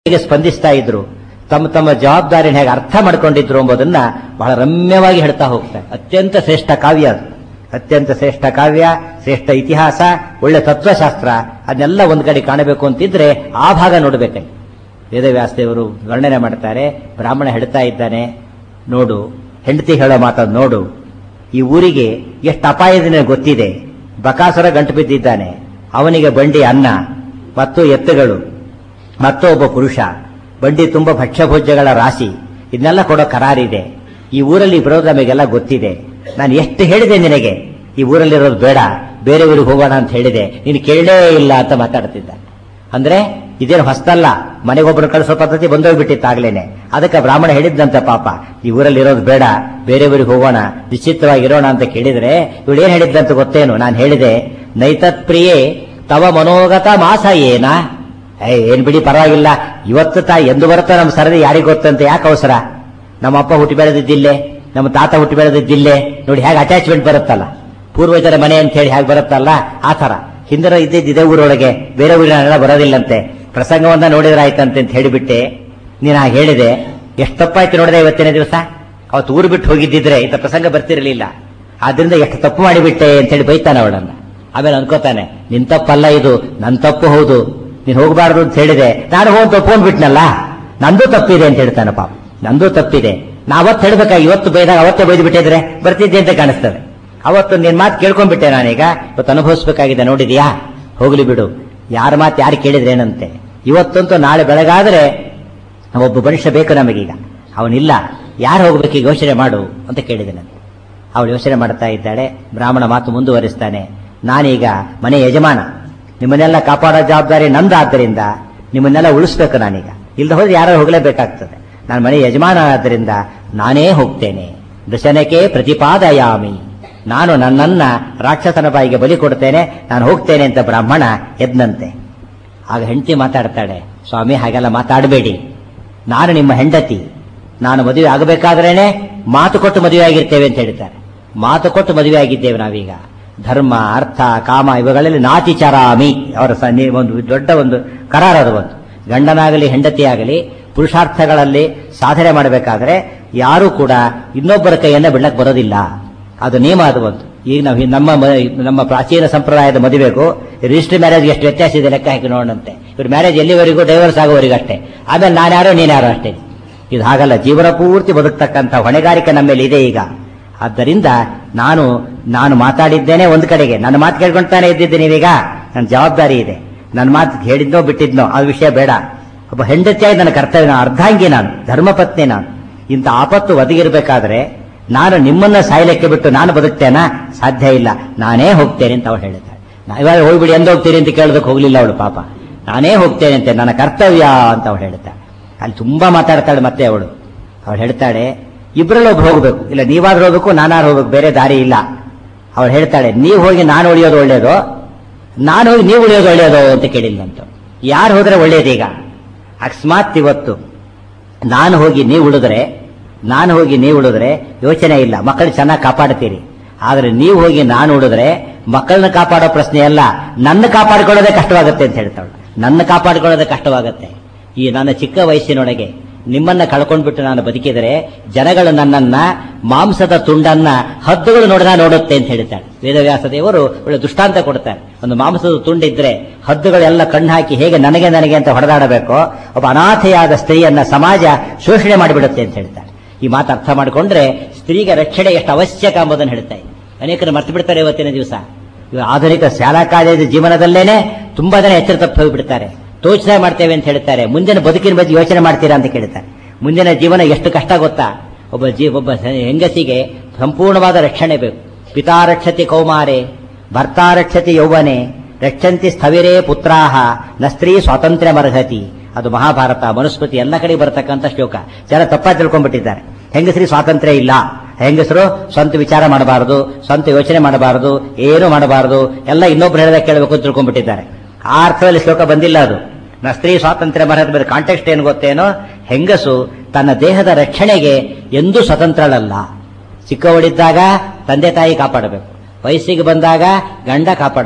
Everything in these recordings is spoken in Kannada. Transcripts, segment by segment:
ಹೇಗೆ ಸ್ಪಂದಿಸ್ತಾ ಇದ್ರು ತಮ್ಮ ತಮ್ಮ ಜವಾಬ್ದಾರಿನ ಹೇಗೆ ಅರ್ಥ ಮಾಡ್ಕೊಂಡಿದ್ರು ಎಂಬುದನ್ನ ಬಹಳ ರಮ್ಯವಾಗಿ ಹೇಳ್ತಾ ಹೋಗ್ತಾರೆ ಅತ್ಯಂತ ಶ್ರೇಷ್ಠ ಕಾವ್ಯ ಅದು ಅತ್ಯಂತ ಶ್ರೇಷ್ಠ ಕಾವ್ಯ ಶ್ರೇಷ್ಠ ಇತಿಹಾಸ ಒಳ್ಳೆ ತತ್ವಶಾಸ್ತ್ರ ಅದನ್ನೆಲ್ಲ ಒಂದ್ ಕಡೆ ಕಾಣಬೇಕು ಅಂತಿದ್ರೆ ಆ ಭಾಗ ನೋಡ್ಬೇಕಲ್ಲಿ ವೇದವ್ಯಾಸದೇವರು ವರ್ಣನೆ ಮಾಡ್ತಾರೆ ಬ್ರಾಹ್ಮಣ ಹೇಳ್ತಾ ಇದ್ದಾನೆ ನೋಡು ಹೆಂಡತಿ ಹೇಳೋ ಮಾತದ್ ನೋಡು ಈ ಊರಿಗೆ ಎಷ್ಟು ಅಪಾಯದಿಂದ ಗೊತ್ತಿದೆ ಬಕಾಸುರ ಗಂಟು ಬಿದ್ದಿದ್ದಾನೆ ಅವನಿಗೆ ಬಂಡಿ ಅನ್ನ ಮತ್ತು ಎತ್ತುಗಳು ಮತ್ತು ಒಬ್ಬ ಪುರುಷ ಬಂಡಿ ತುಂಬ ಭಕ್ಷ್ಯಭೋಜ್ಯಗಳ ರಾಶಿ ಇದನ್ನೆಲ್ಲ ಕೊಡೋ ಕರಾರಿದೆ ಈ ಊರಲ್ಲಿ ಬರೋದು ನಮಗೆಲ್ಲ ಗೊತ್ತಿದೆ ನಾನು ಎಷ್ಟು ಹೇಳಿದೆ ನಿನಗೆ ಈ ಊರಲ್ಲಿರೋದು ಬೇಡ ಬೇರೆ ಊರಿಗೆ ಹೋಗೋಣ ಅಂತ ಹೇಳಿದೆ ನೀನು ಕೇಳಲೇ ಇಲ್ಲ ಅಂತ ಮಾತಾಡ್ತಿದ್ದ ಅಂದ್ರೆ ಇದೇನು ಹೊಸ್ತಲ್ಲ ಮನೆಗೊಬ್ಬರು ಕಳಿಸೋ ಪದ್ಧತಿ ಬಂದೋಗ್ಬಿಟ್ಟಿತ್ತಾಗ್ಲೇನೆ ಅದಕ್ಕೆ ಬ್ರಾಹ್ಮಣ ಹೇಳಿದ್ದಂತ ಪಾಪ ಈ ಊರಲ್ಲಿ ಇರೋದು ಬೇಡ ಬೇರೆ ಊರಿಗೆ ಹೋಗೋಣ ನಿಶ್ಚಿತವಾಗಿರೋಣ ಅಂತ ಕೇಳಿದ್ರೆ ಇವಳು ಏನ್ ಹೇಳಿದ್ದಂತ ಗೊತ್ತೇನು ನಾನು ಹೇಳಿದೆ ನೈತತ್ ಪ್ರಿಯೇ ತವ ಮನೋಗತ ಮಾಸ ಏನ ಏ ಏನ್ ಬಿಡಿ ಪರವಾಗಿಲ್ಲ ಇವತ್ತು ತಾ ಎಂದು ಬರುತ್ತೋ ನಮ್ಮ ಸರದಿ ಯಾರಿಗ್ ಗೊತ್ತಂತ ಯಾಕೆ ಅವಸರ ನಮ್ಮ ಅಪ್ಪ ಹುಟ್ಟಿ ಬೆಳೆದಿದ್ದಿಲ್ಲೇ ನಮ್ಮ ತಾತ ಹುಟ್ಟಿ ಬೆಳೆದಿದ್ದಿಲ್ಲೇ ನೋಡಿ ಹೇಗೆ ಅಟ್ಯಾಚ್ಮೆಂಟ್ ಬರುತ್ತಲ್ಲ ಪೂರ್ವಜರ ಮನೆ ಅಂತ ಹೇಳಿ ಹೇಗೆ ಬರುತ್ತಲ್ಲ ಆ ತರ ಹಿಂದಿನ ಇದ್ದಿದ್ದು ಇದೇ ಊರೊಳಗೆ ಬೇರೆ ಊರಿನ ಬರೋದಿಲ್ಲಂತೆ ಪ್ರಸಂಗವನ್ನ ನೋಡಿದ್ರಾಯ್ತಂತೆ ಅಂತ ಹೇಳಿಬಿಟ್ಟೆ ನೀನು ಹಾಗೆ ಹೇಳಿದೆ ಎಷ್ಟು ತಪ್ಪಾಯ್ತು ನೋಡಿದೆ ಇವತ್ತಿನ ದಿವಸ ಅವತ್ತು ಊರು ಬಿಟ್ಟು ಹೋಗಿದ್ದಿದ್ರೆ ಇಂಥ ಪ್ರಸಂಗ ಬರ್ತಿರಲಿಲ್ಲ ಆದ್ರಿಂದ ಎಷ್ಟು ತಪ್ಪು ಮಾಡಿಬಿಟ್ಟೆ ಅಂತ ಹೇಳಿ ಬೈತಾನೆ ಅವಳನ್ನ ಆಮೇಲೆ ಅನ್ಕೋತಾನೆ ನಿನ್ ತಪ್ಪಲ್ಲ ಇದು ನನ್ ತಪ್ಪು ಹೌದು ನೀನ್ ಹೋಗಬಾರ್ದು ಅಂತ ಹೇಳಿದೆ ನಾನು ಹೋಗಿ ತಪ್ಪೊಂಡ್ ಬಿಟ್ನಲ್ಲ ನಂದು ತಪ್ಪಿದೆ ಅಂತ ಹೇಳ್ತಾನೆ ಪಾಪ ನಂದು ತಪ್ಪಿದೆ ನಾ ಅವತ್ತು ಹೇಳ್ಬೇಕಾ ಇವತ್ತು ಬೈದಾಗ ಅವತ್ತೇ ಬೈದು ಬಿಟ್ಟಿದ್ರೆ ಬರ್ತಿದ್ದೆ ಅಂತ ಕಾಣಿಸ್ತದೆ ಅವತ್ತು ನಿನ್ ಮಾತು ಕೇಳ್ಕೊಂಡ್ಬಿಟ್ಟೆ ನಾನೀಗ ಇವತ್ತು ಅನುಭವಿಸ್ಬೇಕಾಗಿದೆ ನೋಡಿದ್ಯಾ ಹೋಗ್ಲಿ ಬಿಡು ಯಾರ ಮಾತು ಯಾರು ಕೇಳಿದ್ರೆ ಏನಂತೆ ಇವತ್ತಂತೂ ನಾಳೆ ಬೆಳಗಾದ್ರೆ ಒಬ್ಬ ಮನುಷ್ಯ ಬೇಕು ನಮಗೀಗ ಅವನಿಲ್ಲ ಯಾರು ಹೋಗ್ಬೇಕು ಯೋಚನೆ ಮಾಡು ಅಂತ ಕೇಳಿದೆ ನಾನು ಅವಳು ಯೋಚನೆ ಮಾಡ್ತಾ ಇದ್ದಾಳೆ ಬ್ರಾಹ್ಮಣ ಮಾತು ಮುಂದುವರಿಸ್ತಾನೆ ನಾನೀಗ ಮನೆ ಯಜಮಾನ ನಿಮ್ಮನ್ನೆಲ್ಲ ಕಾಪಾಡೋ ಜವಾಬ್ದಾರಿ ನಂದಾದ್ದರಿಂದ ನಿಮ್ಮನ್ನೆಲ್ಲ ಉಳಿಸ್ಬೇಕು ನಾನೀಗ ಇಲ್ದ ಹೋದ್ರೆ ಯಾರು ಹೋಗಲೇಬೇಕಾಗ್ತದೆ ನಾನು ಮನೆ ಯಜಮಾನ ಆದ್ದರಿಂದ ನಾನೇ ಹೋಗ್ತೇನೆ ದಶನಕ್ಕೆ ಪ್ರತಿಪಾದಯಾಮಿ ನಾನು ನನ್ನನ್ನ ರಾಕ್ಷಸನ ಬಾಯಿಗೆ ಬಲಿ ಕೊಡ್ತೇನೆ ನಾನು ಹೋಗ್ತೇನೆ ಅಂತ ಬ್ರಾಹ್ಮಣ ಎದ್ನಂತೆ ಆಗ ಹೆಂಡತಿ ಮಾತಾಡ್ತಾಳೆ ಸ್ವಾಮಿ ಹಾಗೆಲ್ಲ ಮಾತಾಡಬೇಡಿ ನಾನು ನಿಮ್ಮ ಹೆಂಡತಿ ನಾನು ಮದುವೆ ಆಗಬೇಕಾದ್ರೇನೆ ಮಾತು ಕೊಟ್ಟು ಮದುವೆ ಆಗಿರ್ತೇವೆ ಅಂತ ಹೇಳ್ತಾರೆ ಮಾತು ಕೊಟ್ಟು ಮದುವೆ ಆಗಿದ್ದೇವೆ ನಾವೀಗ ಧರ್ಮ ಅರ್ಥ ಕಾಮ ಇವುಗಳಲ್ಲಿ ನಾತಿಚರಾಮಿ ಅವರ ಸ- ನಿ- ಒಂದು ದೊಡ್ಡ ಒಂದು ಕರಾರ ಅದು ಒಂದು ಗಂಡನಾಗಲಿ ಹೆಂಡತಿಯಾಗಲಿ ಪುರುಷಾರ್ಥಗಳಲ್ಲಿ ಸಾಧನೆ ಮಾಡಬೇಕಾದ್ರೆ ಯಾರೂ ಕೂಡ ಇನ್ನೊಬ್ಬರ ಕೈಯನ್ನ ಬಿಡಕ್ ಬರೋದಿಲ್ಲ ಅದು ನಿಯಮ ಅದು ಒಂದು ಈಗ ನಾವು ಹಿ- ನಮ್ಮ ಮ- ನಮ್ಮ ಪ್ರಾಚೀನ ಸಂಪ್ರದಾಯದ ಮದುವೆಗೂ ರಿಜಿಸ್ಟರ್ ಮ್ಯಾರೇಜ್ ಎಷ್ಟು ವ್ಯತ್ಯಾಸ ಇದೆ ಲೆಕ್ಕ ಹಾಕಿ ನೋಡಂತೆ ಇವ್ರ ಮ್ಯಾರೇಜ್ ಎಲ್ಲಿವರೆಗೂ ಡೈವರ್ಸ್ ಆಗೋವರೆಗೂ ಅಷ್ಟೇ ಆಮೇಲೆ ನಾನ್ಯಾರೋ ನೀನ್ಯಾರೋ ಅಷ್ಟೇ ಇದು ಹಾಗಲ್ಲ ಜೀವನ ಪೂರ್ತಿ ಬದುಕ್ತಕ್ಕಂಥ ಹೊಣೆಗಾರಿಕೆ ನಮ್ಮ ಮೇಲೆ ಇದೆ ಈಗ ಆದ್ದರಿಂದ ನಾನು ನಾನು ಮಾತಾಡಿದ್ದೇನೆ ಒಂದು ಕಡೆಗೆ ನನ್ನ ಮಾತು ಕೇಳ್ಕೊಂತಾನೆ ಇದ್ದಿದ್ದೆ ನೀವೀಗ ನನ್ನ ಜವಾಬ್ದಾರಿ ಇದೆ ನನ್ನ ಮಾತು ಹೇಳಿದ್ನೋ ಬಿಟ್ಟಿದ್ನೋ ಅದು ವಿಷಯ ಬೇಡ ಒಬ್ಬ ಹೆಂಡತಿಯಾಗಿ ನನ್ನ ಕರ್ತವ್ಯ ನಾನು ಅರ್ಧಾಂಗಿ ನಾನು ಧರ್ಮಪತ್ನಿ ನಾನು ಇಂಥ ಆಪತ್ತು ಒದಗಿರ್ಬೇಕಾದ್ರೆ ನಾನು ನಿಮ್ಮನ್ನ ಸಾಯ್ಲಿಕ್ಕೆ ಬಿಟ್ಟು ನಾನು ಬದುಕ್ತೇನಾ ಸಾಧ್ಯ ಇಲ್ಲ ನಾನೇ ಹೋಗ್ತೇನೆ ಅಂತ ಅವಳು ಹೇಳಿದ್ದಾಳೆ ನಾ ಇವಾಗ ಹೋಗ್ಬಿಡಿ ಎಂದ ಹೋಗ್ತೀರಿ ಅಂತ ಕೇಳೋದಕ್ಕೆ ಹೋಗ್ಲಿಲ್ಲ ಅವಳು ಪಾಪ ನಾನೇ ಹೋಗ್ತೇನೆ ಅಂತ ನನ್ನ ಕರ್ತವ್ಯ ಅಂತ ಅವಳು ಹೇಳ್ತಾಳೆ ಅಲ್ಲಿ ತುಂಬಾ ಮಾತಾಡ್ತಾಳೆ ಮತ್ತೆ ಅವಳು ಅವಳು ಹೇಳ್ತಾಳೆ ಇಬ್ಬರಲ್ಲಿ ಒಬ್ರು ಹೋಗ್ಬೇಕು ಇಲ್ಲ ನೀವಾದ್ರೂ ಹೋಗ್ಬೇಕು ನಾನಾದ್ರೂ ಹೋಗ್ಬೇಕು ಬೇರೆ ದಾರಿ ಇಲ್ಲ ಅವಳು ಹೇಳ್ತಾಳೆ ನೀವು ಹೋಗಿ ನಾನು ಉಳಿಯೋದು ಒಳ್ಳೇದು ನಾನು ಹೋಗಿ ನೀವು ಉಳಿಯೋದು ಒಳ್ಳೇದು ಅಂತ ಕೇಳಿಲ್ಲಂತ ಯಾರು ಹೋದ್ರೆ ಒಳ್ಳೇದೀಗ ಅಕಸ್ಮಾತ್ ಇವತ್ತು ನಾನು ಹೋಗಿ ನೀವು ಉಳಿದ್ರೆ ನಾನು ಹೋಗಿ ನೀವು ಉಳಿದ್ರೆ ಯೋಚನೆ ಇಲ್ಲ ಮಕ್ಕಳು ಚೆನ್ನಾಗಿ ಕಾಪಾಡ್ತೀರಿ ಆದ್ರೆ ನೀವು ಹೋಗಿ ನಾನು ಉಳಿದ್ರೆ ಮಕ್ಕಳನ್ನ ಕಾಪಾಡೋ ಪ್ರಶ್ನೆ ಅಲ್ಲ ನನ್ನ ಕಾಪಾಡಿಕೊಳ್ಳೋದೇ ಕಷ್ಟವಾಗುತ್ತೆ ಅಂತ ಹೇಳ್ತಾಳು ನನ್ನ ಕಾಪಾಡಿಕೊಳ್ಳೋದೇ ಕಷ್ಟವಾಗುತ್ತೆ ಈ ನನ್ನ ಚಿಕ್ಕ ವಯಸ್ಸಿನೊಳಗೆ ನಿಮ್ಮನ್ನ ಕಳ್ಕೊಂಡ್ಬಿಟ್ಟು ನಾನು ಬದುಕಿದರೆ ಜನಗಳು ನನ್ನನ್ನ ಮಾಂಸದ ತುಂಡನ್ನ ಹದ್ದುಗಳು ನೋಡಿದ ನೋಡುತ್ತೆ ಅಂತ ಹೇಳ್ತಾಳೆ ವೇದವ್ಯಾಸ ದೇವರು ಒಳ್ಳೆ ದೃಷ್ಟಾಂತ ಕೊಡ್ತಾರೆ ಒಂದು ಮಾಂಸದ ತುಂಡಿದ್ರೆ ಹದ್ದುಗಳೆಲ್ಲ ಕಣ್ಣು ಹಾಕಿ ಹೇಗೆ ನನಗೆ ನನಗೆ ಅಂತ ಹೊಡೆದಾಡಬೇಕೋ ಒಬ್ಬ ಅನಾಥೆಯಾದ ಸ್ತ್ರೀಯನ್ನ ಸಮಾಜ ಶೋಷಣೆ ಮಾಡಿಬಿಡುತ್ತೆ ಅಂತ ಹೇಳ್ತಾರೆ ಈ ಮಾತು ಅರ್ಥ ಮಾಡಿಕೊಂಡ್ರೆ ಸ್ತ್ರೀಗೆ ರಕ್ಷಣೆ ಎಷ್ಟು ಅವಶ್ಯಕ ಎಂಬುದನ್ನು ಹೇಳ್ತಾ ಇದೆ ಅನೇಕರು ಮರ್ತು ಬಿಡ್ತಾರೆ ಇವತ್ತಿನ ದಿವಸ ಇವ ಆಧುನಿಕ ಶಾಲಾ ಕಾಲೇಜು ಜೀವನದಲ್ಲೇನೆ ತುಂಬಾ ಜನ ಎಚ್ಚರ ತಪ್ಪಿ ಹೋಗ್ಬಿಡ್ತಾರೆ ತೋಚನೆ ಮಾಡ್ತೇವೆ ಅಂತ ಹೇಳ್ತಾರೆ ಮುಂದಿನ ಬದುಕಿನ ಬಗ್ಗೆ ಯೋಚನೆ ಮಾಡ್ತೀರಾ ಅಂತ ಕೇಳ್ತಾರೆ ಮುಂದಿನ ಜೀವನ ಎಷ್ಟು ಕಷ್ಟ ಗೊತ್ತಾ ಒಬ್ಬ ಜೀ ಒಬ್ಬ ಹೆಂಗಸಿಗೆ ಸಂಪೂರ್ಣವಾದ ರಕ್ಷಣೆ ಬೇಕು ಪಿತಾ ರಕ್ಷತಿ ಕೌಮಾರೆ ಭರ್ತಾ ರಕ್ಷತಿ ಯೌವನೆ ರಕ್ಷಂತಿ ಸ್ಥವಿರೇ ಪುತ್ರಾಹ ನ ಸ್ತ್ರೀ ಸ್ವಾತಂತ್ರ್ಯ ಮರ್ಹತಿ ಅದು ಮಹಾಭಾರತ ಮನುಸ್ಮೃತಿ ಎಲ್ಲ ಕಡೆ ಬರತಕ್ಕಂಥ ಶ್ಲೋಕ ಜನ ತಪ್ಪ ತಿಳ್ಕೊಂಡ್ಬಿಟ್ಟಿದ್ದಾರೆ ಹೆಂಗಸರಿ ಸ್ವಾತಂತ್ರ್ಯ ಇಲ್ಲ ಹೆಂಗಸರು ಸ್ವಂತ ವಿಚಾರ ಮಾಡಬಾರದು ಸ್ವಂತ ಯೋಚನೆ ಮಾಡಬಾರದು ಏನು ಮಾಡಬಾರದು ಎಲ್ಲ ಇನ್ನೊಬ್ರು ಹೇಳಿದ ಕೇಳಬೇಕು ಅಂತ ತಿಳ್ಕೊಂಡ್ಬಿಟ್ಟಿದ್ದಾರೆ ಆ ಅರ್ಥದಲ್ಲಿ ಶ್ಲೋಕ ಬಂದಿಲ್ಲ ಅದು ನ ಸ್ತ್ರೀ ಸ್ವಾತಂತ್ರ್ಯ ಮರದ ಮೇಲೆ ಕಾಂಟೆಕ್ಸ್ಟ್ ಏನು ಗೊತ್ತೇನೋ ಹೆಂಗಸು ತನ್ನ ದೇಹದ ರಕ್ಷಣೆಗೆ ಎಂದೂ ಸ್ವತಂತ್ರಳಲ್ಲ ಚಿಕ್ಕವಳಿದ್ದಾಗ ತಂದೆ ತಾಯಿ ಕಾಪಾಡಬೇಕು ವಯಸ್ಸಿಗೆ ಬಂದಾಗ ಗಂಡ ಕಾಪಾಡಬೇಕು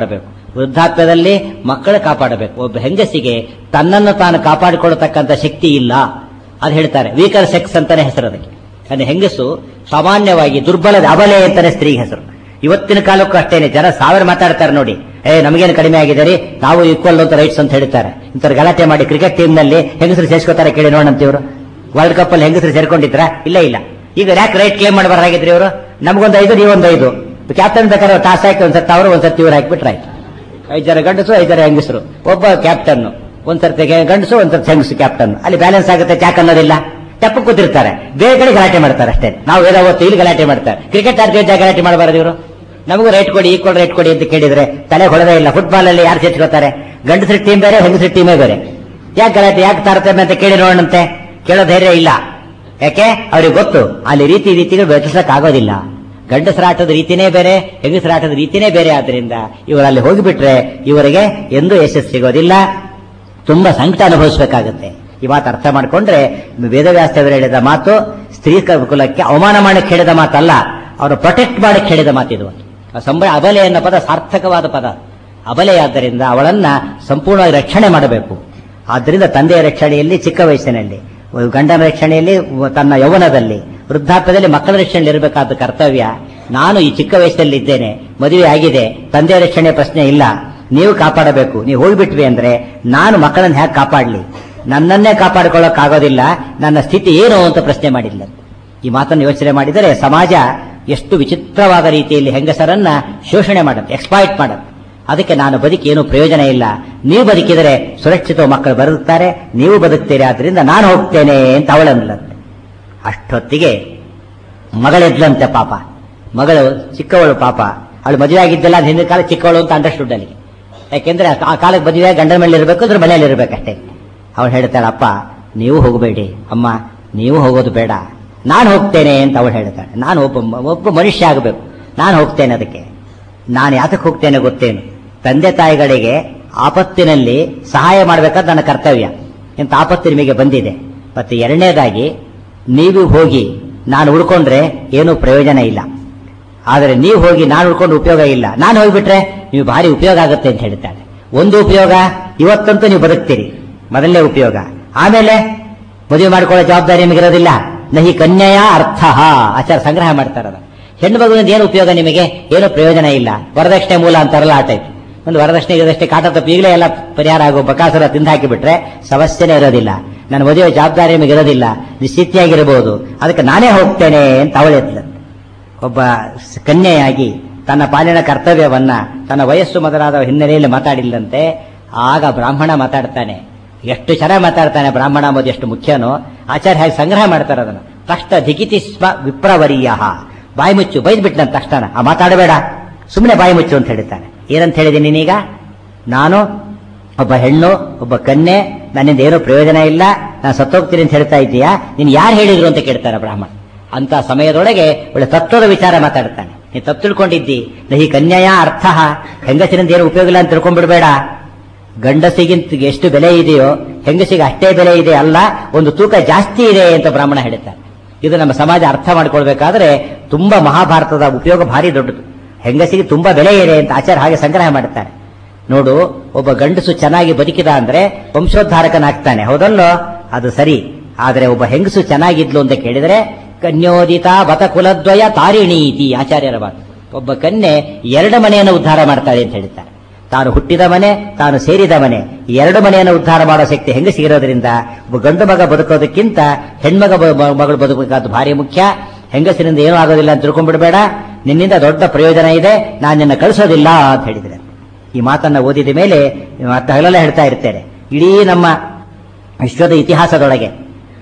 ವೃದ್ಧಾಪ್ಯದಲ್ಲಿ ಮಕ್ಕಳು ಕಾಪಾಡಬೇಕು ಒಬ್ಬ ಹೆಂಗಸಿಗೆ ತನ್ನನ್ನು ತಾನು ಕಾಪಾಡಿಕೊಳ್ಳತಕ್ಕಂಥ ಶಕ್ತಿ ಇಲ್ಲ ಅದು ಹೇಳ್ತಾರೆ ವೀಕರ್ ಸೆಕ್ಸ್ ಅಂತಾನೆ ಹೆಸರು ಅದಕ್ಕೆ ಅಂದ್ರೆ ಹೆಂಗಸು ಸಾಮಾನ್ಯವಾಗಿ ದುರ್ಬಲದ ಅಬಲೆ ಅಂತಾನೆ ಸ್ತ್ರೀ ಹೆಸರು ಇವತ್ತಿನ ಕಾಲಕ್ಕೂ ಅಷ್ಟೇನೆ ಜನ ಸಾವಿರ ಮಾತಾಡ್ತಾರೆ ನೋಡಿ ಏ ನಮಗೇನು ಕಡಿಮೆ ಆಗಿದೆ ರೀ ನಾವು ಈಕ್ವಲ್ ಅಂತ ರೈಟ್ಸ್ ಅಂತ ಹೇಳ್ತಾರೆ ಇಂಥವ್ರು ಗಲಾಟೆ ಮಾಡಿ ಕ್ರಿಕೆಟ್ ಟೀಮ್ ನಲ್ಲಿ ಹೆಂಗಸರು ಸೇರ್ಸ್ಕೋತಾರೆ ಕೇಳಿ ನೋಡಂತ ಇವರು ವರ್ಲ್ಡ್ ಕಪ್ ಅಲ್ಲಿ ಹೆಂಗಸರು ಸೇರ್ಕೊಂಡಿದ್ರ ಇಲ್ಲ ಇಲ್ಲ ಈಗ ಯಾಕೆ ರೈಟ್ ಕ್ಲೇಮ್ ಮಾಡಬಾರಾಗಿದ್ರಿ ಇವರು ನಮಗೊಂದು ಐದು ನೀವೊಂದು ಐದು ಕ್ಯಾಪ್ಟನ್ ಬೇಕಾದ್ರೆ ಟಾಸ್ ಹಾಕಿ ಒಂದ್ಸತಿ ಅವರು ಒಂದ್ಸತಿ ಇವ್ರು ಹಾಕಿಬಿಟ್ರೆ ಆಯ್ತು ಐದು ಜನ ಗಂಡಸು ಐದು ಜನ ಹೆಂಗಸರು ಒಬ್ಬ ಕ್ಯಾಪ್ಟನ್ ಒಂದ್ಸರ್ತಿ ಗಂಡಸು ಒಂದ್ಸರ್ತಿ ಹೆಂಗಸು ಕ್ಯಾಪ್ಟನ್ ಅಲ್ಲಿ ಬ್ಯಾಲೆನ್ಸ್ ಆಗುತ್ತೆ ಚಾಕ್ ಅನ್ನೋದಿಲ್ಲ ಟಪ್ಪ ಕೂತಿರ್ತಾರೆ ಬೇರೆ ಕಡೆ ಗಲಾಟೆ ಮಾಡ್ತಾರೆ ಅಷ್ಟೇ ನಾವು ಏನೋ ಹೊತ್ತು ಇಲ್ಲಿ ಗಲಾಟೆ ಮಾಡ್ತಾರೆ ಕ್ರಿಕೆಟ್ ಆಡ್ತಿದ್ದ ಗಲಾಟೆ ಮಾಡಬಾರದು ಇವರು ನಮಗೂ ರೈಟ್ ಕೊಡಿ ಈಕ್ವಲ್ ರೈಟ್ ಕೊಡಿ ಅಂತ ಕೇಳಿದ್ರೆ ತಲೆ ಹೊಳದೇ ಇಲ್ಲ ಫುಟ್ಬಾಲ್ ಅಲ್ಲಿ ಯಾರು ಸೇರ್ಸ್ಕೊತಾರೆ ಗಂಡಸರ ಟೀಮ್ ಬೇರೆ ಹೆಂಗಸರ ಟೀಮೇ ಬೇರೆ ಯಾಕೆ ಗಲಾಟೆ ಯಾಕೆ ತಾರತಮ್ಯ ಅಂತ ಕೇಳಿ ನೋಡೋಣಂತೆ ಕೇಳೋ ಧೈರ್ಯ ಇಲ್ಲ ಯಾಕೆ ಅವ್ರಿಗೆ ಗೊತ್ತು ಅಲ್ಲಿ ರೀತಿ ರೀತಿಗಳು ಬೆಳೆಸಕ್ ಆಗೋದಿಲ್ಲ ಗಂಡಸರ ಆಟದ ರೀತಿನೇ ಬೇರೆ ಹೆಂಗಸರ ಆಟದ ರೀತಿನೇ ಬೇರೆ ಆದ್ರಿಂದ ಇವರಲ್ಲಿ ಹೋಗಿಬಿಟ್ರೆ ಇವರಿಗೆ ಎಂದೂ ಯಶಸ್ಸು ಸಿಗೋದಿಲ್ಲ ತುಂಬಾ ಸಂಕಟ ಅನುಭವಿಸಬೇಕಾಗುತ್ತೆ ಈ ಮಾತು ಅರ್ಥ ಮಾಡ್ಕೊಂಡ್ರೆ ವೇದವ್ಯಾಸದೇವರು ಹೇಳಿದ ಮಾತು ಸ್ತ್ರೀ ಕುಲಕ್ಕೆ ಅವಮಾನ ಮಾಡಕ್ಕೆ ಹೇಳಿದ ಮಾತಲ್ಲ ಅವರು ಪ್ರೊಟೆಕ್ಟ್ ಮಾಡಕ್ಕೆ ಹೇಳಿದ ಮಾತಿದು ಸಂಬಳ ಅಬಲೆ ಅನ್ನೋ ಪದ ಸಾರ್ಥಕವಾದ ಪದ ಅಬಲೆಯಾದ್ದರಿಂದ ಅವಳನ್ನ ಸಂಪೂರ್ಣವಾಗಿ ರಕ್ಷಣೆ ಮಾಡಬೇಕು ಆದ್ದರಿಂದ ತಂದೆಯ ರಕ್ಷಣೆಯಲ್ಲಿ ಚಿಕ್ಕ ವಯಸ್ಸಿನಲ್ಲಿ ಗಂಡನ ರಕ್ಷಣೆಯಲ್ಲಿ ತನ್ನ ಯೌವನದಲ್ಲಿ ವೃದ್ಧಾಪ್ಯದಲ್ಲಿ ಮಕ್ಕಳ ರಕ್ಷಣೆಯಲ್ಲಿ ಇರಬೇಕಾದ ಕರ್ತವ್ಯ ನಾನು ಈ ಚಿಕ್ಕ ವಯಸ್ಸಲ್ಲಿ ಇದ್ದೇನೆ ಮದುವೆ ಆಗಿದೆ ತಂದೆಯ ರಕ್ಷಣೆ ಪ್ರಶ್ನೆ ಇಲ್ಲ ನೀವು ಕಾಪಾಡಬೇಕು ನೀವು ಹೋಗ್ಬಿಟ್ವಿ ಅಂದ್ರೆ ನಾನು ಮಕ್ಕಳನ್ನ ಹೇಗೆ ಕಾಪಾಡಲಿ ನನ್ನನ್ನೇ ಕಾಪಾಡಿಕೊಳ್ಳೋಕ್ಕಾಗೋದಿಲ್ಲ ನನ್ನ ಸ್ಥಿತಿ ಏನು ಅಂತ ಪ್ರಶ್ನೆ ಮಾಡಿಲ್ಲ ಈ ಮಾತನ್ನು ಯೋಚನೆ ಮಾಡಿದರೆ ಸಮಾಜ ಎಷ್ಟು ವಿಚಿತ್ರವಾದ ರೀತಿಯಲ್ಲಿ ಹೆಂಗಸರನ್ನ ಶೋಷಣೆ ಮಾಡುತ್ತೆ ಎಕ್ಸ್ಪಾಯ್ಟ್ ಮಾಡುತ್ತೆ ಅದಕ್ಕೆ ನಾನು ಬದುಕಿ ಏನು ಪ್ರಯೋಜನ ಇಲ್ಲ ನೀವು ಬದುಕಿದರೆ ಸುರಕ್ಷಿತ ಮಕ್ಕಳು ಬದುಕ್ತಾರೆ ನೀವು ಬದುಕ್ತೀರಿ ಆದ್ರಿಂದ ನಾನು ಹೋಗ್ತೇನೆ ಅಂತ ಅವಳಂದ್ಲಂತೆ ಅಷ್ಟೊತ್ತಿಗೆ ಮಗಳೆದ್ಲಂತೆ ಪಾಪ ಮಗಳು ಚಿಕ್ಕವಳು ಪಾಪ ಅವಳು ಮದುವೆ ಆಗಿದ್ದಲ್ಲ ಅದು ಹಿಂದಿನ ಕಾಲ ಚಿಕ್ಕವಳು ಅಂತ ಅಂಡರ್ಸ್ಟುಡ್ ಅಲ್ಲಿ ಯಾಕೆಂದ್ರೆ ಆ ಕಾಲಕ್ಕೆ ಮದುವೆ ಗಂಡನ ಮೇಲೆ ಇರಬೇಕು ಅದ್ರ ಮನೆಯಲ್ಲಿ ಇರಬೇಕಷ್ಟೇ ಅವಳು ಹೇಳ್ತಾಳೆ ಅಪ್ಪ ನೀವು ಹೋಗಬೇಡಿ ಅಮ್ಮ ನೀವು ಹೋಗೋದು ಬೇಡ ನಾನು ಹೋಗ್ತೇನೆ ಅಂತ ಅವಳು ಹೇಳ್ತಾಳೆ ನಾನು ಒಬ್ಬ ಒಬ್ಬ ಮನುಷ್ಯ ಆಗಬೇಕು ನಾನು ಹೋಗ್ತೇನೆ ಅದಕ್ಕೆ ನಾನು ಯಾತಕ್ಕೆ ಹೋಗ್ತೇನೆ ಗೊತ್ತೇನು ತಂದೆ ತಾಯಿಗಳಿಗೆ ಆಪತ್ತಿನಲ್ಲಿ ಸಹಾಯ ಮಾಡಬೇಕಾದ ನನ್ನ ಕರ್ತವ್ಯ ಇಂಥ ಆಪತ್ತು ನಿಮಗೆ ಬಂದಿದೆ ಮತ್ತೆ ಎರಡನೇದಾಗಿ ನೀವು ಹೋಗಿ ನಾನು ಉಳ್ಕೊಂಡ್ರೆ ಏನೂ ಪ್ರಯೋಜನ ಇಲ್ಲ ಆದರೆ ನೀವು ಹೋಗಿ ನಾನು ಉಳ್ಕೊಂಡು ಉಪಯೋಗ ಇಲ್ಲ ನಾನು ಹೋಗ್ಬಿಟ್ರೆ ನೀವು ಭಾರಿ ಉಪಯೋಗ ಆಗುತ್ತೆ ಅಂತ ಹೇಳ್ತಾಳೆ ಒಂದು ಉಪಯೋಗ ಇವತ್ತಂತೂ ನೀವು ಬದುಕ್ತೀರಿ ಮೊದಲನೇ ಉಪಯೋಗ ಆಮೇಲೆ ಮದುವೆ ಮಾಡ್ಕೊಳ್ಳೋ ಜವಾಬ್ದಾರಿ ನಿಮಗಿರೋದಿಲ್ಲ ನಹಿ ಕನ್ಯೆಯ ಅರ್ಥ ಆಚಾರ ಸಂಗ್ರಹ ಮಾಡ್ತಾರದ ಹೆಣ್ಣು ಮಗುವಿನಿಂದ ಏನು ಉಪಯೋಗ ನಿಮಗೆ ಏನು ಪ್ರಯೋಜನ ಇಲ್ಲ ವರದಕ್ಷಿಣೆ ಮೂಲ ಅಂತಾರಲ್ಲ ಆ ಟೈಪ್ ಒಂದು ವರದಕ್ಷಿಣೆ ಇದಷ್ಟೇ ಕಾಟ ತಪ್ಪು ಈಗಲೇ ಎಲ್ಲ ಪರಿಹಾರ ಆಗೋ ಬಕಾಸುರ ತಿಂದು ಹಾಕಿಬಿಟ್ರೆ ಸಮಸ್ಯೆನೇ ಇರೋದಿಲ್ಲ ನನ್ನ ಮದುವೆ ಜವಾಬ್ದಾರಿ ನಿಮಗೆ ಇರೋದಿಲ್ಲ ನಿಶ್ಚಿತಿಯಾಗಿರಬಹುದು ಅದಕ್ಕೆ ನಾನೇ ಹೋಗ್ತೇನೆ ಅಂತ ಅವಳೆದ್ಲು ಒಬ್ಬ ಕನ್ಯೆಯಾಗಿ ತನ್ನ ಪಾಲಿನ ಕರ್ತವ್ಯವನ್ನ ತನ್ನ ವಯಸ್ಸು ಮೊದಲಾದ ಹಿನ್ನೆಲೆಯಲ್ಲಿ ಮಾತಾಡಿಲ್ಲಂತೆ ಆಗ ಬ್ರಾಹ್ಮಣ ಮಾತಾಡ್ತಾನೆ ಎಷ್ಟು ಚೆನ್ನಾಗಿ ಮಾತಾಡ್ತಾನೆ ಬ್ರಾಹ್ಮಣ ಅಂಬುದು ಎಷ್ಟು ಮುಖ್ಯನೋ ಆಚಾರ್ಯ ಹಾಗೆ ಸಂಗ್ರಹ ಮಾಡ್ತಾರೆ ಅದನ್ನು ತಕ್ಷಣ ಧಿಗಿತಿ ಸ್ವ ವಿಪ್ರವರೀಯ ಬಾಯಿ ಮುಚ್ಚು ಬೈದ್ಬಿಟ್ನ ತಕ್ಷಣ ಆ ಮಾತಾಡಬೇಡ ಸುಮ್ಮನೆ ಬಾಯಿ ಮುಚ್ಚು ಅಂತ ಹೇಳ್ತಾನೆ ಏನಂತ ಹೇಳಿದ್ದೀನಿ ನೀನೀಗ ನಾನು ಒಬ್ಬ ಹೆಣ್ಣು ಒಬ್ಬ ಕನ್ಯೆ ನನ್ನಿಂದ ಏನೂ ಪ್ರಯೋಜನ ಇಲ್ಲ ನಾನು ಸತ್ತೋಗ್ತೀನಿ ಅಂತ ಹೇಳ್ತಾ ಇದ್ದೀಯಾ ನೀನು ಯಾರು ಹೇಳಿದ್ರು ಅಂತ ಕೇಳ್ತಾನೆ ಬ್ರಾಹ್ಮಣ ಅಂತ ಸಮಯದೊಳಗೆ ಒಳ್ಳೆ ತತ್ವದ ವಿಚಾರ ಮಾತಾಡ್ತಾನೆ ನೀನು ತಪ್ಪು ತಿಳ್ಕೊಂಡಿದ್ದಿ ನಹಿ ಕನ್ಯೆಯ ಅರ್ಥ ಹೆಂಗಸಿನಿಂದ ಏನು ಉಪಯೋಗ ಇಲ್ಲ ಅಂತ ತಿಳ್ಕೊಂಡ್ಬಿಡ್ಬೇಡ ಗಂಡಸಿಗಿಂತ ಎಷ್ಟು ಬೆಲೆ ಇದೆಯೋ ಹೆಂಗಸಿಗೆ ಅಷ್ಟೇ ಬೆಲೆ ಇದೆ ಅಲ್ಲ ಒಂದು ತೂಕ ಜಾಸ್ತಿ ಇದೆ ಅಂತ ಬ್ರಾಹ್ಮಣ ಹೇಳ್ತಾನೆ ಇದು ನಮ್ಮ ಸಮಾಜ ಅರ್ಥ ಮಾಡ್ಕೊಳ್ಬೇಕಾದ್ರೆ ತುಂಬಾ ಮಹಾಭಾರತದ ಉಪಯೋಗ ಭಾರಿ ದೊಡ್ಡದು ಹೆಂಗಸಿಗೆ ತುಂಬಾ ಬೆಲೆ ಇದೆ ಅಂತ ಆಚಾರ ಹಾಗೆ ಸಂಗ್ರಹ ಮಾಡ್ತಾರೆ ನೋಡು ಒಬ್ಬ ಗಂಡಸು ಚೆನ್ನಾಗಿ ಬದುಕಿದ ಅಂದ್ರೆ ವಂಶೋದ್ಧಾರಕನಾಗ್ತಾನೆ ಹೌದಲ್ಲೋ ಅದು ಸರಿ ಆದರೆ ಒಬ್ಬ ಹೆಂಗಸು ಚೆನ್ನಾಗಿದ್ಲು ಅಂತ ಕೇಳಿದ್ರೆ ಕನ್ಯೋದಿತ ಬತ ಕುಲದ್ವಯ ತಾರಿಣೀತಿ ಆಚಾರ್ಯರ ಮಾತು ಒಬ್ಬ ಕನ್ಯೆ ಎರಡು ಮನೆಯನ್ನು ಉದ್ಧಾರ ಮಾಡ್ತಾಳೆ ಅಂತ ಹೇಳ್ತಾರೆ ತಾನು ಹುಟ್ಟಿದ ಮನೆ ತಾನು ಸೇರಿದ ಮನೆ ಎರಡು ಮನೆಯನ್ನು ಉದ್ಧಾರ ಮಾಡೋ ಶಕ್ತಿ ಹೆಂಗಸಿಗಿರೋದ್ರಿಂದ ಒಬ್ಬ ಗಂಡು ಮಗ ಬದುಕೋದಕ್ಕಿಂತ ಹೆಣ್ಮಗ ಬ- ಮಗಳು ಬದುಕಬೇಕಾದ ಭಾರಿ ಮುಖ್ಯ ಹೆಂಗಸಿನಿಂದ ಏನೂ ಆಗೋದಿಲ್ಲ ಅಂತ ತಿಳ್ಕೊಂಡ್ಬಿಡ್ಬೇಡ ನಿನ್ನಿಂದ ದೊಡ್ಡ ಪ್ರಯೋಜನ ಇದೆ ನಾನು ನಿನ್ನ ಕಳಿಸೋದಿಲ್ಲ ಅಂತ ಹೇಳಿದ್ರೆ ಈ ಮಾತನ್ನ ಓದಿದ ಮೇಲೆ ಮತ್ತೆ ಹಗಲೆಲ್ಲ ಹೇಳ್ತಾ ಇರ್ತೇನೆ ಇಡೀ ನಮ್ಮ ವಿಶ್ವದ ಇತಿಹಾಸದೊಳಗೆ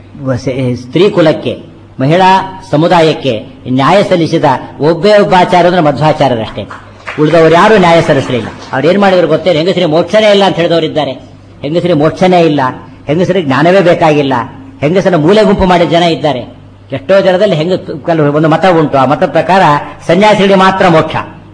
ವ- ಸ್ತ್ರೀ ಕುಲಕ್ಕೆ ಮಹಿಳಾ ಸಮುದಾಯಕ್ಕೆ ನ್ಯಾಯ ಸಲ್ಲಿಸಿದ ಒಬ್ಬೇ ಒಬ್ಬ ಆಚಾರ್ಯ ಅಂದ್ರೆ ಮಧ್ವಾಚಾರ್ಯರಷ್ಟೇ ಉಳಿದವರು ಯಾರು ನ್ಯಾಯ ಸಲ್ಲಿಸಲಿಲ್ಲ ಅವ್ರು ಏನ್ ಮಾಡಿದ್ರು ಗೊತ್ತೇನು ಹೆಂಗಸರಿಗೆ ಮೋಕ್ಷನೇ ಇಲ್ಲ ಅಂತ ಹೇಳಿದವರಿದ್ದಾರೆ ಹೆಂಗಸರಿಗೆ ಮೋಕ್ಷನೇ ಇಲ್ಲ ಹೆಂಗಸರಿಗೆ ಜ್ಞಾನವೇ ಬೇಕಾಗಿಲ್ಲ ಹೆಂಗಸರ ಮೂಲೆ ಗುಂಪು ಮಾಡಿದ ಜನ ಇದ್ದಾರೆ ಎಷ್ಟೋ ಜನದಲ್ಲಿ ಹೆಂಗ ಕೆಲವು ಒಂದು ಮತ ಉಂಟು ಆ ಮತದ ಪ್ರಕಾರ ಸನ್ಯಾಸಿಗಳಿಗೆ ಮಾತ್ರ ಮೋಕ್ಷ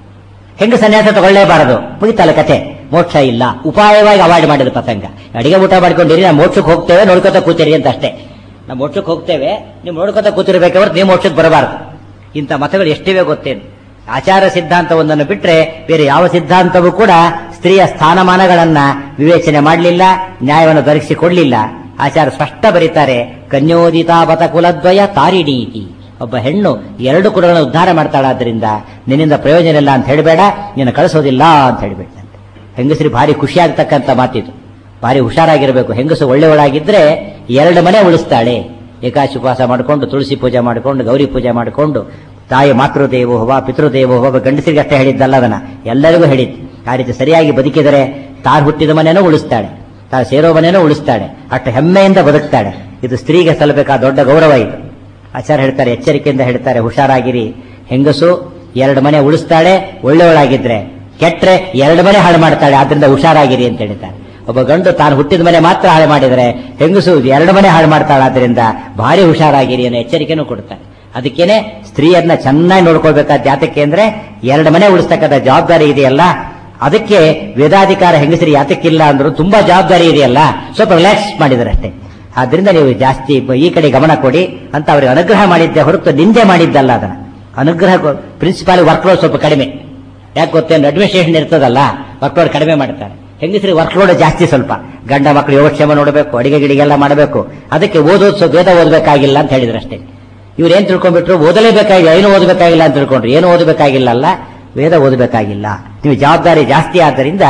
ಹೆಂಗ ಸನ್ಯಾಸ ತಗೊಳ್ಳೇಬಾರದು ಮುಗಿತಲ್ಲ ಕತೆ ಮೋಕ್ಷ ಇಲ್ಲ ಉಪಾಯವಾಗಿ ಅವಾಯ್ಡ್ ಮಾಡಿದ ಪ್ರಸಂಗ ಅಡಿಗೆ ಊಟ ಮಾಡ್ಕೊಂಡಿರಿ ನಾವು ಮೋಕ್ಷಕ್ಕೆ ಹೋಗ್ತೇವೆ ನೋಡ್ಕೊತ ಕೂತಿರಿ ಅಂತ ಅಷ್ಟೇ ನಾವು ಮೋಕ್ಷಕ್ಕೆ ಹೋಗ್ತೇವೆ ನೀವು ನೋಡ್ಕೊತ ಕೂತಿರ್ಬೇಕೆ ಹೊರತು ನೀವು ಮೋಕ್ಷಕ್ಕೆ ಬರಬಾರದು ಇಂಥ ಮತಗಳು ಎಷ್ಟಿವೆ ಗೊತ್ತೇನು ಆಚಾರ ಸಿದ್ಧಾಂತವೊಂದನ್ನು ಬಿಟ್ರೆ ಬೇರೆ ಯಾವ ಸಿದ್ಧಾಂತವೂ ಕೂಡ ಸ್ತ್ರೀಯ ಸ್ಥಾನಮಾನಗಳನ್ನ ವಿವೇಚನೆ ಮಾಡಲಿಲ್ಲ ನ್ಯಾಯವನ್ನು ದೊರಕಿಸಿಕೊಡ್ಲಿಲ್ಲ ಆಚಾರ್ಯ ಸ್ಪಷ್ಟ ಬರೀತಾರೆ ಕನ್ಯೋದಿತಾವತ ಕುಲದ್ವಯ ತಾರಿಣೀತಿ ಒಬ್ಬ ಹೆಣ್ಣು ಎರಡು ಕುಲಗಳನ್ನು ಉದ್ಧಾರ ಮಾಡ್ತಾಳಾದ್ರಿಂದ ನಿನ್ನಿಂದ ಪ್ರಯೋಜನ ಇಲ್ಲ ಅಂತ ಹೇಳಬೇಡ ನಿನ್ನ ಕಳಿಸೋದಿಲ್ಲ ಅಂತ ಹೇಳಿಬಿಟ್ಟಂತೆ ಹೆಂಗಸರಿ ಭಾರಿ ಖುಷಿಯಾಗ್ತಕ್ಕಂಥ ಮಾತಿದು ಭಾರಿ ಹುಷಾರಾಗಿರಬೇಕು ಹೆಂಗಸು ಒಳ್ಳೆಯವಳಾಗಿದ್ರೆ ಎರಡು ಮನೆ ಉಳಿಸ್ತಾಳೆ ಏಕಾಶಿ ಉಪವಾಸ ಮಾಡಿಕೊಂಡು ತುಳಸಿ ಪೂಜೆ ಮಾಡಿಕೊಂಡು ಗೌರಿ ಪೂಜೆ ಮಾಡಿಕೊಂಡು ತಾಯಿ ಮಾತೃದೇವೋಭವ ಪಿತೃದೇವೋಭವ ಗಂಡಸರಿಗೆ ಅಷ್ಟೇ ಹೇಳಿದ್ದಲ್ಲ ಅದನ್ನ ಎಲ್ಲರಿಗೂ ಹೇಳಿದ್ದು ಆ ರೀತಿ ಸರಿಯಾಗಿ ಬದುಕಿದರೆ ತಾನು ಹುಟ್ಟಿದ ಮನೆನೂ ಉಳಿಸ್ತಾಳೆ ತಾನು ಸೇರೋ ಮನೆನೂ ಉಳಿಸ್ತಾಳೆ ಅಷ್ಟು ಹೆಮ್ಮೆಯಿಂದ ಬದುಕ್ತಾಳೆ ಇದು ಸ್ತ್ರೀಗೆ ಸಲ್ಲಬೇಕಾದ ದೊಡ್ಡ ಗೌರವ ಇದು ಆಚಾರ್ಯ ಹೇಳ್ತಾರೆ ಎಚ್ಚರಿಕೆಯಿಂದ ಹೇಳ್ತಾರೆ ಹುಷಾರಾಗಿರಿ ಹೆಂಗಸು ಎರಡು ಮನೆ ಉಳಿಸ್ತಾಳೆ ಒಳ್ಳೆಯವಳಾಗಿದ್ರೆ ಕೆಟ್ರೆ ಎರಡು ಮನೆ ಹಾಳು ಮಾಡ್ತಾಳೆ ಆದ್ರಿಂದ ಹುಷಾರಾಗಿರಿ ಅಂತ ಹೇಳ್ತಾರೆ ಒಬ್ಬ ಗಂಡು ತಾನು ಹುಟ್ಟಿದ ಮನೆ ಮಾತ್ರ ಹಾಳು ಮಾಡಿದರೆ ಹೆಂಗಸು ಎರಡು ಮನೆ ಹಾಳು ಮಾಡ್ತಾಳೆ ಆದ್ರಿಂದ ಭಾರಿ ಹುಷಾರಾಗಿರಿ ಅನ್ನೋ ಎಚ್ಚರಿಕೆನೂ ಕೊಡ್ತಾರೆ ಅದಕ್ಕೇನೆ ಸ್ತ್ರೀಯರನ್ನ ಚೆನ್ನಾಗಿ ನೋಡ್ಕೊಳ್ಬೇಕಾದ ಜಾತಕ್ಕೆ ಅಂದ್ರೆ ಎರಡು ಮನೆ ಉಳಿಸ್ತಕ್ಕಂಥ ಜವಾಬ್ದಾರಿ ಇದೆಯಲ್ಲ ಅದಕ್ಕೆ ವೇದಾಧಿಕಾರ ಹೆಂಗಸರಿ ಯಾತಕ್ಕಿಲ್ಲ ಅಂದ್ರು ತುಂಬಾ ಜವಾಬ್ದಾರಿ ಇದೆಯಲ್ಲ ಸ್ವಲ್ಪ ರಿಲ್ಯಾಕ್ಸ್ ಮಾಡಿದ್ದಾರೆ ಅಷ್ಟೇ ಆದ್ರಿಂದ ನೀವು ಜಾಸ್ತಿ ಈ ಕಡೆ ಗಮನ ಕೊಡಿ ಅಂತ ಅವರಿಗೆ ಅನುಗ್ರಹ ಮಾಡಿದ್ದೆ ಹೊರತು ನಿಂದೆ ಮಾಡಿದ್ದಲ್ಲ ಅದನ್ನ ಅನುಗ್ರಹ ಪ್ರಿನ್ಸಿಪಾಲ್ ವರ್ಕ್ಲೋಡ್ ಸ್ವಲ್ಪ ಕಡಿಮೆ ಯಾಕೆ ಗೊತ್ತೇನು ಅಡ್ಮಿನಿಸ್ಟ್ರೇಷನ್ ಇರ್ತದಲ್ಲ ವರ್ಕ್ಲೋಡ್ ಕಡಿಮೆ ಮಾಡ್ತಾರೆ ಹೆಂಗಸರಿ ವರ್ಕ್ಲೋಡ್ ಜಾಸ್ತಿ ಸ್ವಲ್ಪ ಗಂಡ ಮಕ್ಕಳು ಯೋಗಕ್ಷೇಮ ನೋಡಬೇಕು ಅಡಿಗೆ ಗಿಡಿಗೆಲ್ಲ ಮಾಡಬೇಕು ಅದಕ್ಕೆ ಓದೋದು ಸ್ವಲ್ಪ ವೇದ ಓದಬೇಕಾಗಿಲ್ಲ ಅಂತ ಹೇಳಿದ್ರು ಅಷ್ಟೇ ಇವ್ರು ಏನ್ ತಿಳ್ಕೊಂಡ್ಬಿಟ್ರು ಓದಲೇಬೇಕಾಗಿಲ್ಲ ಏನು ಓದಬೇಕಾಗಿಲ್ಲ ಅಂತ ತಿಳ್ಕೊಂಡ್ರು ಏನು ಓದಬೇಕಾಗಿಲ್ಲ ಅಲ್ಲ ವೇದ ಓದಬೇಕಾಗಿಲ್ಲ ನೀವು ಜವಾಬ್ದಾರಿ ಜಾಸ್ತಿ ಆದ್ದರಿಂದ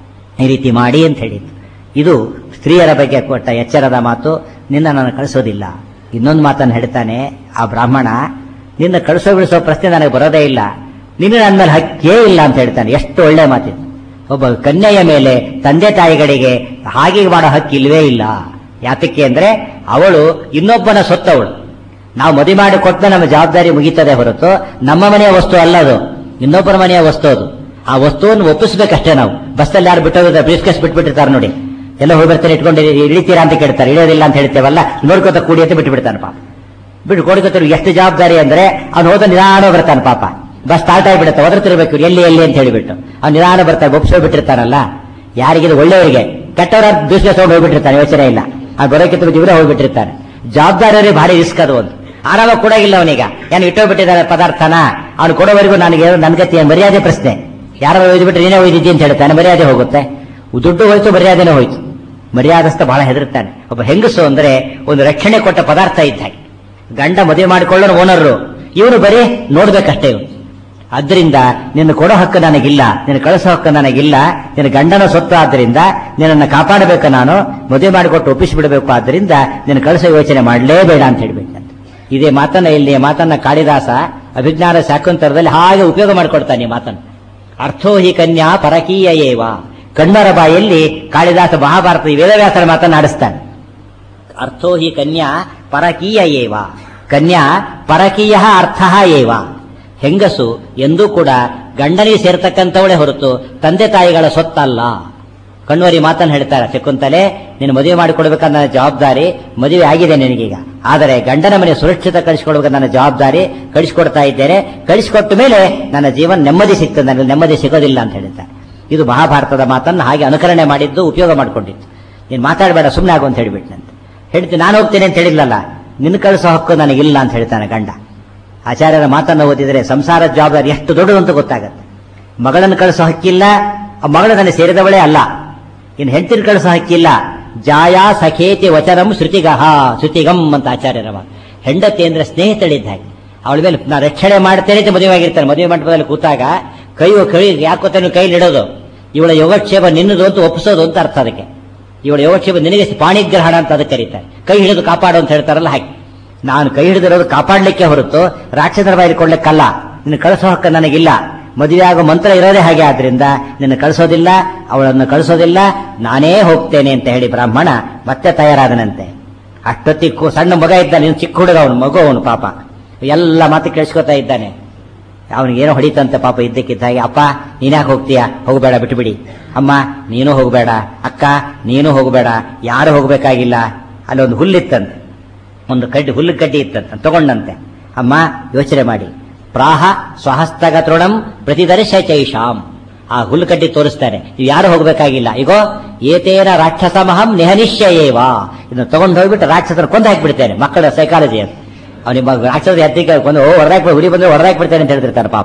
ಈ ರೀತಿ ಮಾಡಿ ಅಂತ ಹೇಳಿದ್ದು ಇದು ಸ್ತ್ರೀಯರ ಬಗ್ಗೆ ಕೊಟ್ಟ ಎಚ್ಚರದ ಮಾತು ನಿನ್ನ ನಾನು ಕಳಿಸೋದಿಲ್ಲ ಇನ್ನೊಂದು ಮಾತನ್ನು ಹೇಳ್ತಾನೆ ಆ ಬ್ರಾಹ್ಮಣ ನಿನ್ನ ಕಳಿಸೋ ಬಿಡಿಸೋ ಪ್ರಶ್ನೆ ನನಗೆ ಬರೋದೇ ಇಲ್ಲ ನಿನ್ನ ನನ್ನ ಮೇಲೆ ಹಕ್ಕೇ ಇಲ್ಲ ಅಂತ ಹೇಳ್ತಾನೆ ಎಷ್ಟು ಒಳ್ಳೆ ಮಾತಿದು ಒಬ್ಬ ಕನ್ಯೆಯ ಮೇಲೆ ತಂದೆ ತಾಯಿಗಳಿಗೆ ಹಾಗೆ ಮಾಡೋ ಹಕ್ಕು ಇಲ್ವೇ ಇಲ್ಲ ಯಾತಕ್ಕೆ ಅಂದ್ರೆ ಅವಳು ಇನ್ನೊಬ್ಬನ ಸೊತ್ತವಳು ನಾವು ಮದುವೆ ಮಾಡಿ ಕೊಟ್ಟ ನಮ್ಮ ಜವಾಬ್ದಾರಿ ಮುಗೀತದೆ ಹೊರತು ನಮ್ಮ ಮನೆಯ ವಸ್ತು ಅಲ್ಲ ಅದು ಇನ್ನೊಬ್ಬರ ಮನೆಯ ವಸ್ತು ಅದು ಆ ವಸ್ತುವನ್ನು ಒಪ್ಪಿಸ್ಬೇಕಷ್ಟೇ ನಾವು ಬಸ್ಸಲ್ಲಿ ಯಾರು ಬಿಟ್ಟೋದ್ರೆ ಬ್ರೀಫ್ ಕೇಸ್ ಬಿಟ್ಬಿಟ್ಟಿರ್ತಾರೆ ನೋಡಿ ಎಲ್ಲ ಹೋಗಿ ಬರ್ತಾರೆ ಇಟ್ಕೊಂಡು ಇಳಿತೀರಾ ಅಂತ ಕೇಳ್ತಾರೆ ಇಳಿಯೋದಿಲ್ಲ ಅಂತ ಹೇಳ್ತೇವಲ್ಲ ನೋಡ್ಕೋತ ಕೂಡಿ ಅಂತ ಬಿಟ್ಟು ಬಿಡ್ತಾನೆ ಪಾಪ ಬಿಟ್ಟು ಕೊಡ್ಕೋತಾರೆ ಎಷ್ಟು ಜವಾಬ್ದಾರಿ ಅಂದ್ರೆ ಅವ್ನು ಹೋದ ನಿಧಾನ ಬರ್ತಾನೆ ಪಾಪ ಬಸ್ ಸ್ಟಾರ್ಟ್ ಆಗಿಬಿಡುತ್ತೆ ಒದರ್ತಿರ್ಬೇಕು ಎಲ್ಲಿ ಎಲ್ಲಿ ಅಂತ ಹೇಳಿಬಿಟ್ಟು ಅವ್ನು ನಿಧಾನ ಬರ್ತಾನೆ ಒಪ್ಪಿಸೋ ಬಿಟ್ಟಿರ್ತಾನಲ್ಲ ಯಾರಿಗಿದು ಒಳ್ಳೆಯವರಿಗೆ ಕೆಟ್ಟವರ ಬಿಸ್ನೆಸ್ ಹೋಗಿ ಹೋಗ್ಬಿಟ್ಟಿರ್ತಾನೆ ಯೋಚನೆ ಇಲ್ಲ ಆ ಬರೋಕ್ಕಿಂತ ಇವರೇ ಹೋಗ್ಬಿಟ್ಟಿರ್ತಾನೆ ಜವಾಬ್ದಾರಿ ಭಾರಿ ರಿಸ್ಕ್ ಅದು ಒಂದು ಆರಾಮಾಗಿ ಕೊಡೋಗಿಲ್ಲ ಅವನೀಗ ಏನು ಇಟ್ಟೋಗ್ಬಿಟ್ಟಿದ್ದಾರೆ ಪದಾರ್ಥನ ಅವ್ನು ಕೊಡೋವರೆಗೂ ನನಗೆ ನನ್ನ ಗತಿಯ ಮರ್ಯಾದೆ ಪ್ರಶ್ನೆ ಯಾರು ಒಯ್ದುಬಿಟ್ರೆ ನೀನೇ ಒಯ್ದಿದ್ದಿ ಅಂತ ಹೇಳ್ತಾನೆ ಮರ್ಯಾದೆ ಹೋಗುತ್ತೆ ದುಡ್ಡು ಹೋಯ್ತು ಮರ್ಯಾದೆನೇ ಹೋಯ್ತು ಮರ್ಯಾದಸ್ಥ ಬಹಳ ಹೆದರುತ್ತಾನೆ ಒಬ್ಬ ಹೆಂಗಸು ಅಂದ್ರೆ ಒಂದು ರಕ್ಷಣೆ ಕೊಟ್ಟ ಪದಾರ್ಥ ಇದ್ದ ಹಾಗೆ ಗಂಡ ಮದುವೆ ಮಾಡಿಕೊಳ್ಳೋರು ಓನರ್ರು ಇವನು ಬರೀ ನೋಡ್ಬೇಕಷ್ಟೇ ಇವನು ಅದರಿಂದ ನಿನ್ನ ಕೊಡೋ ಹಕ್ಕು ನನಗಿಲ್ಲ ನಿನ್ನ ಕಳಿಸೋ ಹಕ್ಕು ನನಗಿಲ್ಲ ನಿನ್ನ ಗಂಡನ ಸೊತ್ತು ಆದ್ದರಿಂದ ನಿನ್ನನ್ನು ಕಾಪಾಡಬೇಕು ನಾನು ಮದುವೆ ಮಾಡಿಕೊಟ್ಟು ಒಪ್ಪಿಸಿಬಿಡಬೇಕು ಆದ್ದರಿಂದ ನಿನ್ನ ಕಳಿಸೋ ಯೋಚನೆ ಮಾಡಲೇಬೇಡ ಅಂತ ಹೇಳ್ಬೇಕಂತ ಇದೇ ಮಾತನ್ನ ಇಲ್ಲಿ ಮಾತನ್ನ ಕಾಳಿದಾಸ ಅಭಿಜ್ಞಾನ ಶಾಕುಂತರದಲ್ಲಿ ಹಾಗೆ ಉಪಯೋಗ ಮಾಡಿಕೊಡ್ತಾನೆ ಈ ಮಾತನ್ನು ಅರ್ಥೋ ಹಿ ಕನ್ಯಾ ಪರಕೀಯ ಏವ ಕಣ್ಣರ ಬಾಯಲ್ಲಿ ಕಾಳಿದಾಸ ಮಹಾಭಾರತ ವೇದವ್ಯಾಸರ ಮಾತನ್ನಾಡಿಸ್ತಾನೆ ಅರ್ಥೋ ಹಿ ಕನ್ಯಾ ಪರಕೀಯ ಏವ ಕನ್ಯಾ ಪರಕೀಯ ಅರ್ಥ ಏವ ಹೆಂಗಸು ಎಂದೂ ಕೂಡ ಗಂಡನಿಗೆ ಸೇರ್ತಕ್ಕಂಥವಳೆ ಹೊರತು ತಂದೆ ತಾಯಿಗಳ ಸೊತ್ತಲ್ಲ ಕಣ್ವರಿ ಮಾತನ್ನು ಹೇಳ್ತಾರೆ ಶಕುಂತಲೆ ನೀನು ಮದುವೆ ಮಾಡಿಕೊಡ್ಬೇಕಂತ ನನ್ನ ಜವಾಬ್ದಾರಿ ಮದುವೆ ಆಗಿದೆ ನಿನಗೀಗ ಆದರೆ ಗಂಡನ ಮನೆ ಸುರಕ್ಷಿತ ಕಳಿಸಿಕೊಡ್ಬೇಕು ನನ್ನ ಜವಾಬ್ದಾರಿ ಕಳಿಸಿಕೊಡ್ತಾ ಇದ್ದೇನೆ ಕಳಿಸಿಕೊಟ್ಟ ಮೇಲೆ ನನ್ನ ಜೀವನ ನೆಮ್ಮದಿ ಸಿಗ್ತದೆ ನನಗೆ ನೆಮ್ಮದಿ ಸಿಗೋದಿಲ್ಲ ಅಂತ ಹೇಳ್ತಾರೆ ಇದು ಮಹಾಭಾರತದ ಮಾತನ್ನು ಹಾಗೆ ಅನುಕರಣೆ ಮಾಡಿದ್ದು ಉಪಯೋಗ ಮಾಡಿಕೊಂಡಿತ್ತು ನೀನು ಮಾತಾಡಬೇಡ ಸುಮ್ಮನೆ ಆಗು ಅಂತ ಹೇಳಿಬಿಟ್ನಂತೆ ಹೇಳ್ತೀನಿ ನಾನು ಹೋಗ್ತೇನೆ ಅಂತ ಹೇಳಿಲ್ಲಲ್ಲ ನಿನ್ನ ಕಳಿಸೋ ಹಕ್ಕು ನನಗಿಲ್ಲ ಅಂತ ಹೇಳ್ತಾನೆ ಗಂಡ ಆಚಾರ್ಯರ ಮಾತನ್ನು ಓದಿದರೆ ಸಂಸಾರ ಜವಾಬ್ದಾರಿ ಎಷ್ಟು ದೊಡ್ಡದು ಅಂತ ಗೊತ್ತಾಗತ್ತೆ ಮಗಳನ್ನು ಕಳಿಸೋ ಹಕ್ಕಿಲ್ಲ ಆ ಮಗಳು ನನಗೆ ಸೇರಿದವಳೇ ಅಲ್ಲ ಇನ್ನು ಹೆಂಡತಿನ ಕಳಿಸೋ ಹಕ್ಕಿಲ್ಲ ಜಾಯ ಸಖೇತಿ ವಚನಂ ಶ್ರುತಿಗಹ ಶ್ರುತಿಗಂ ಅಂತ ಆಚಾರ್ಯರ ಮಾತು ಹೆಂಡತಿ ಅಂದ್ರೆ ಸ್ನೇಹಿತಳಿದ್ದ ಹಾಗೆ ಅವಳ ಮೇಲೆ ನಾ ರಕ್ಷಣೆ ಮಾಡ್ತೇನೆ ಅಂತ ಮದುವೆ ಆಗಿರ್ತಾನೆ ಮದುವೆ ಮಂಟಪದಲ್ಲಿ ಕೂತಾಗ ಕೈ ಕೈ ಯಾಕೋತಾನು ಕೈ ನಿಡೋದು ಇವಳ ಯೋಗಕ್ಷೇಮ ನಿನ್ನದು ಅಂತ ಒಪ್ಪಿಸೋದು ಅಂತ ಅರ್ಥ ಅದಕ್ಕೆ ಇವಳ ಯೋಗಕ್ಷೇಮ ನಿನಗೆ ಪಾಣಿಗ್ರಹಣ ಅಂತ ಅದಕ್ಕೆ ಕರೀತಾರೆ ಕೈ ಹಿಡಿದು ಕಾಪಾಡು ಅಂತ ಹೇಳ್ತಾರಲ್ಲ ಹಾಗೆ ನಾನು ಕೈ ಹಿಡಿದಿರೋದು ಕಾಪಾಡಲಿಕ್ಕೆ ಹೊರತು ರಾಕ್ಷಸರ ಬಾಯಲ್ಲಿ ಕೊಡ್ಲಿಕ್ಕಲ್ಲ ನಿನ್ನ ಕಳಿಸೋ ಹಕ್ಕ ನನಗಿಲ್ಲ ಮದುವೆ ಆಗೋ ಮಂತ್ರ ಇರೋದೇ ಹಾಗೆ ಆದ್ರಿಂದ ನಿನ್ನ ಕಳಿಸೋದಿಲ್ಲ ಅವಳನ್ನು ಕಳಿಸೋದಿಲ್ಲ ನಾನೇ ಹೋಗ್ತೇನೆ ಅಂತ ಹೇಳಿ ಬ್ರಾಹ್ಮಣ ಮತ್ತೆ ತಯಾರಾದನಂತೆ ಅಷ್ಟೊತ್ತಿಗೆ ಸಣ್ಣ ಮಗ ಇದ್ದಾನೆ ನೀನು ಚಿಕ್ಕ ಹುಡುಗ ಅವನು ಮಗು ಅವನು ಪಾಪ ಎಲ್ಲ ಮಾತು ಕೇಳಿಸ್ಕೊತಾ ಇದ್ದಾನೆ ಅವನಿಗೆ ಏನೋ ಹೊಡಿತಂತೆ ಪಾಪ ಇದ್ದಕ್ಕಿದ್ದ ಹಾಗೆ ಅಪ್ಪ ನೀನ್ಯಾಕೆ ಹೋಗ್ತೀಯಾ ಹೋಗಬೇಡ ಬಿಟ್ಟುಬಿಡಿ ಅಮ್ಮ ನೀನು ಹೋಗಬೇಡ ಅಕ್ಕ ನೀನು ಹೋಗಬೇಡ ಯಾರು ಹೋಗಬೇಕಾಗಿಲ್ಲ ಅಲ್ಲಿ ಒಂದು ಹುಲ್ಲಿತ್ತಂತೆ ಒಂದು ಕಡ್ಡಿ ಹುಲ್ಲು ಕಡ್ಡಿ ಇತ್ತಂತೆ ತಗೊಂಡಂತೆ ಅಮ್ಮ ಯೋಚನೆ ಮಾಡಿ ಪ್ರಾಹ ಸ್ವಹಸ್ತಗ ತೃಣಂ ಪ್ರತಿದರ್ಶ ಚೈಷಾಂ ಆ ಹುಲ್ಲು ಕಡ್ಡಿ ತೋರಿಸ್ತಾರೆ ನೀವು ಯಾರು ಹೋಗಬೇಕಾಗಿಲ್ಲ ಈಗೋ ಏತೇನ ರಾಕ್ಷಸಮಹಂ ನಿಹನಿಶ್ಚಯೇವಾ ಇದನ್ನು ತಗೊಂಡು ಹೋಗ್ಬಿಟ್ಟು ರಾಕ್ಷಸರ ಕೊಂದು ಹಾಕಿಬಿಡ್ತೇನೆ ಮಕ್ಕಳ ಸೈಕಾಲಜಿ ಅದು ಅವನಿಗೆ ರಾಕ್ಷಸ ಎತ್ತಿಗೆ ಕೊಂದು ಹೊರದಾಕಿ ಹುಡಿ ಬಂದ್ರೆ ಹೊರದಾಕಿ ಬಿಡ್ತೇನೆ ಅಂತ ಹೇಳ್ತಿರ್ತಾರೆ ಪಾಪ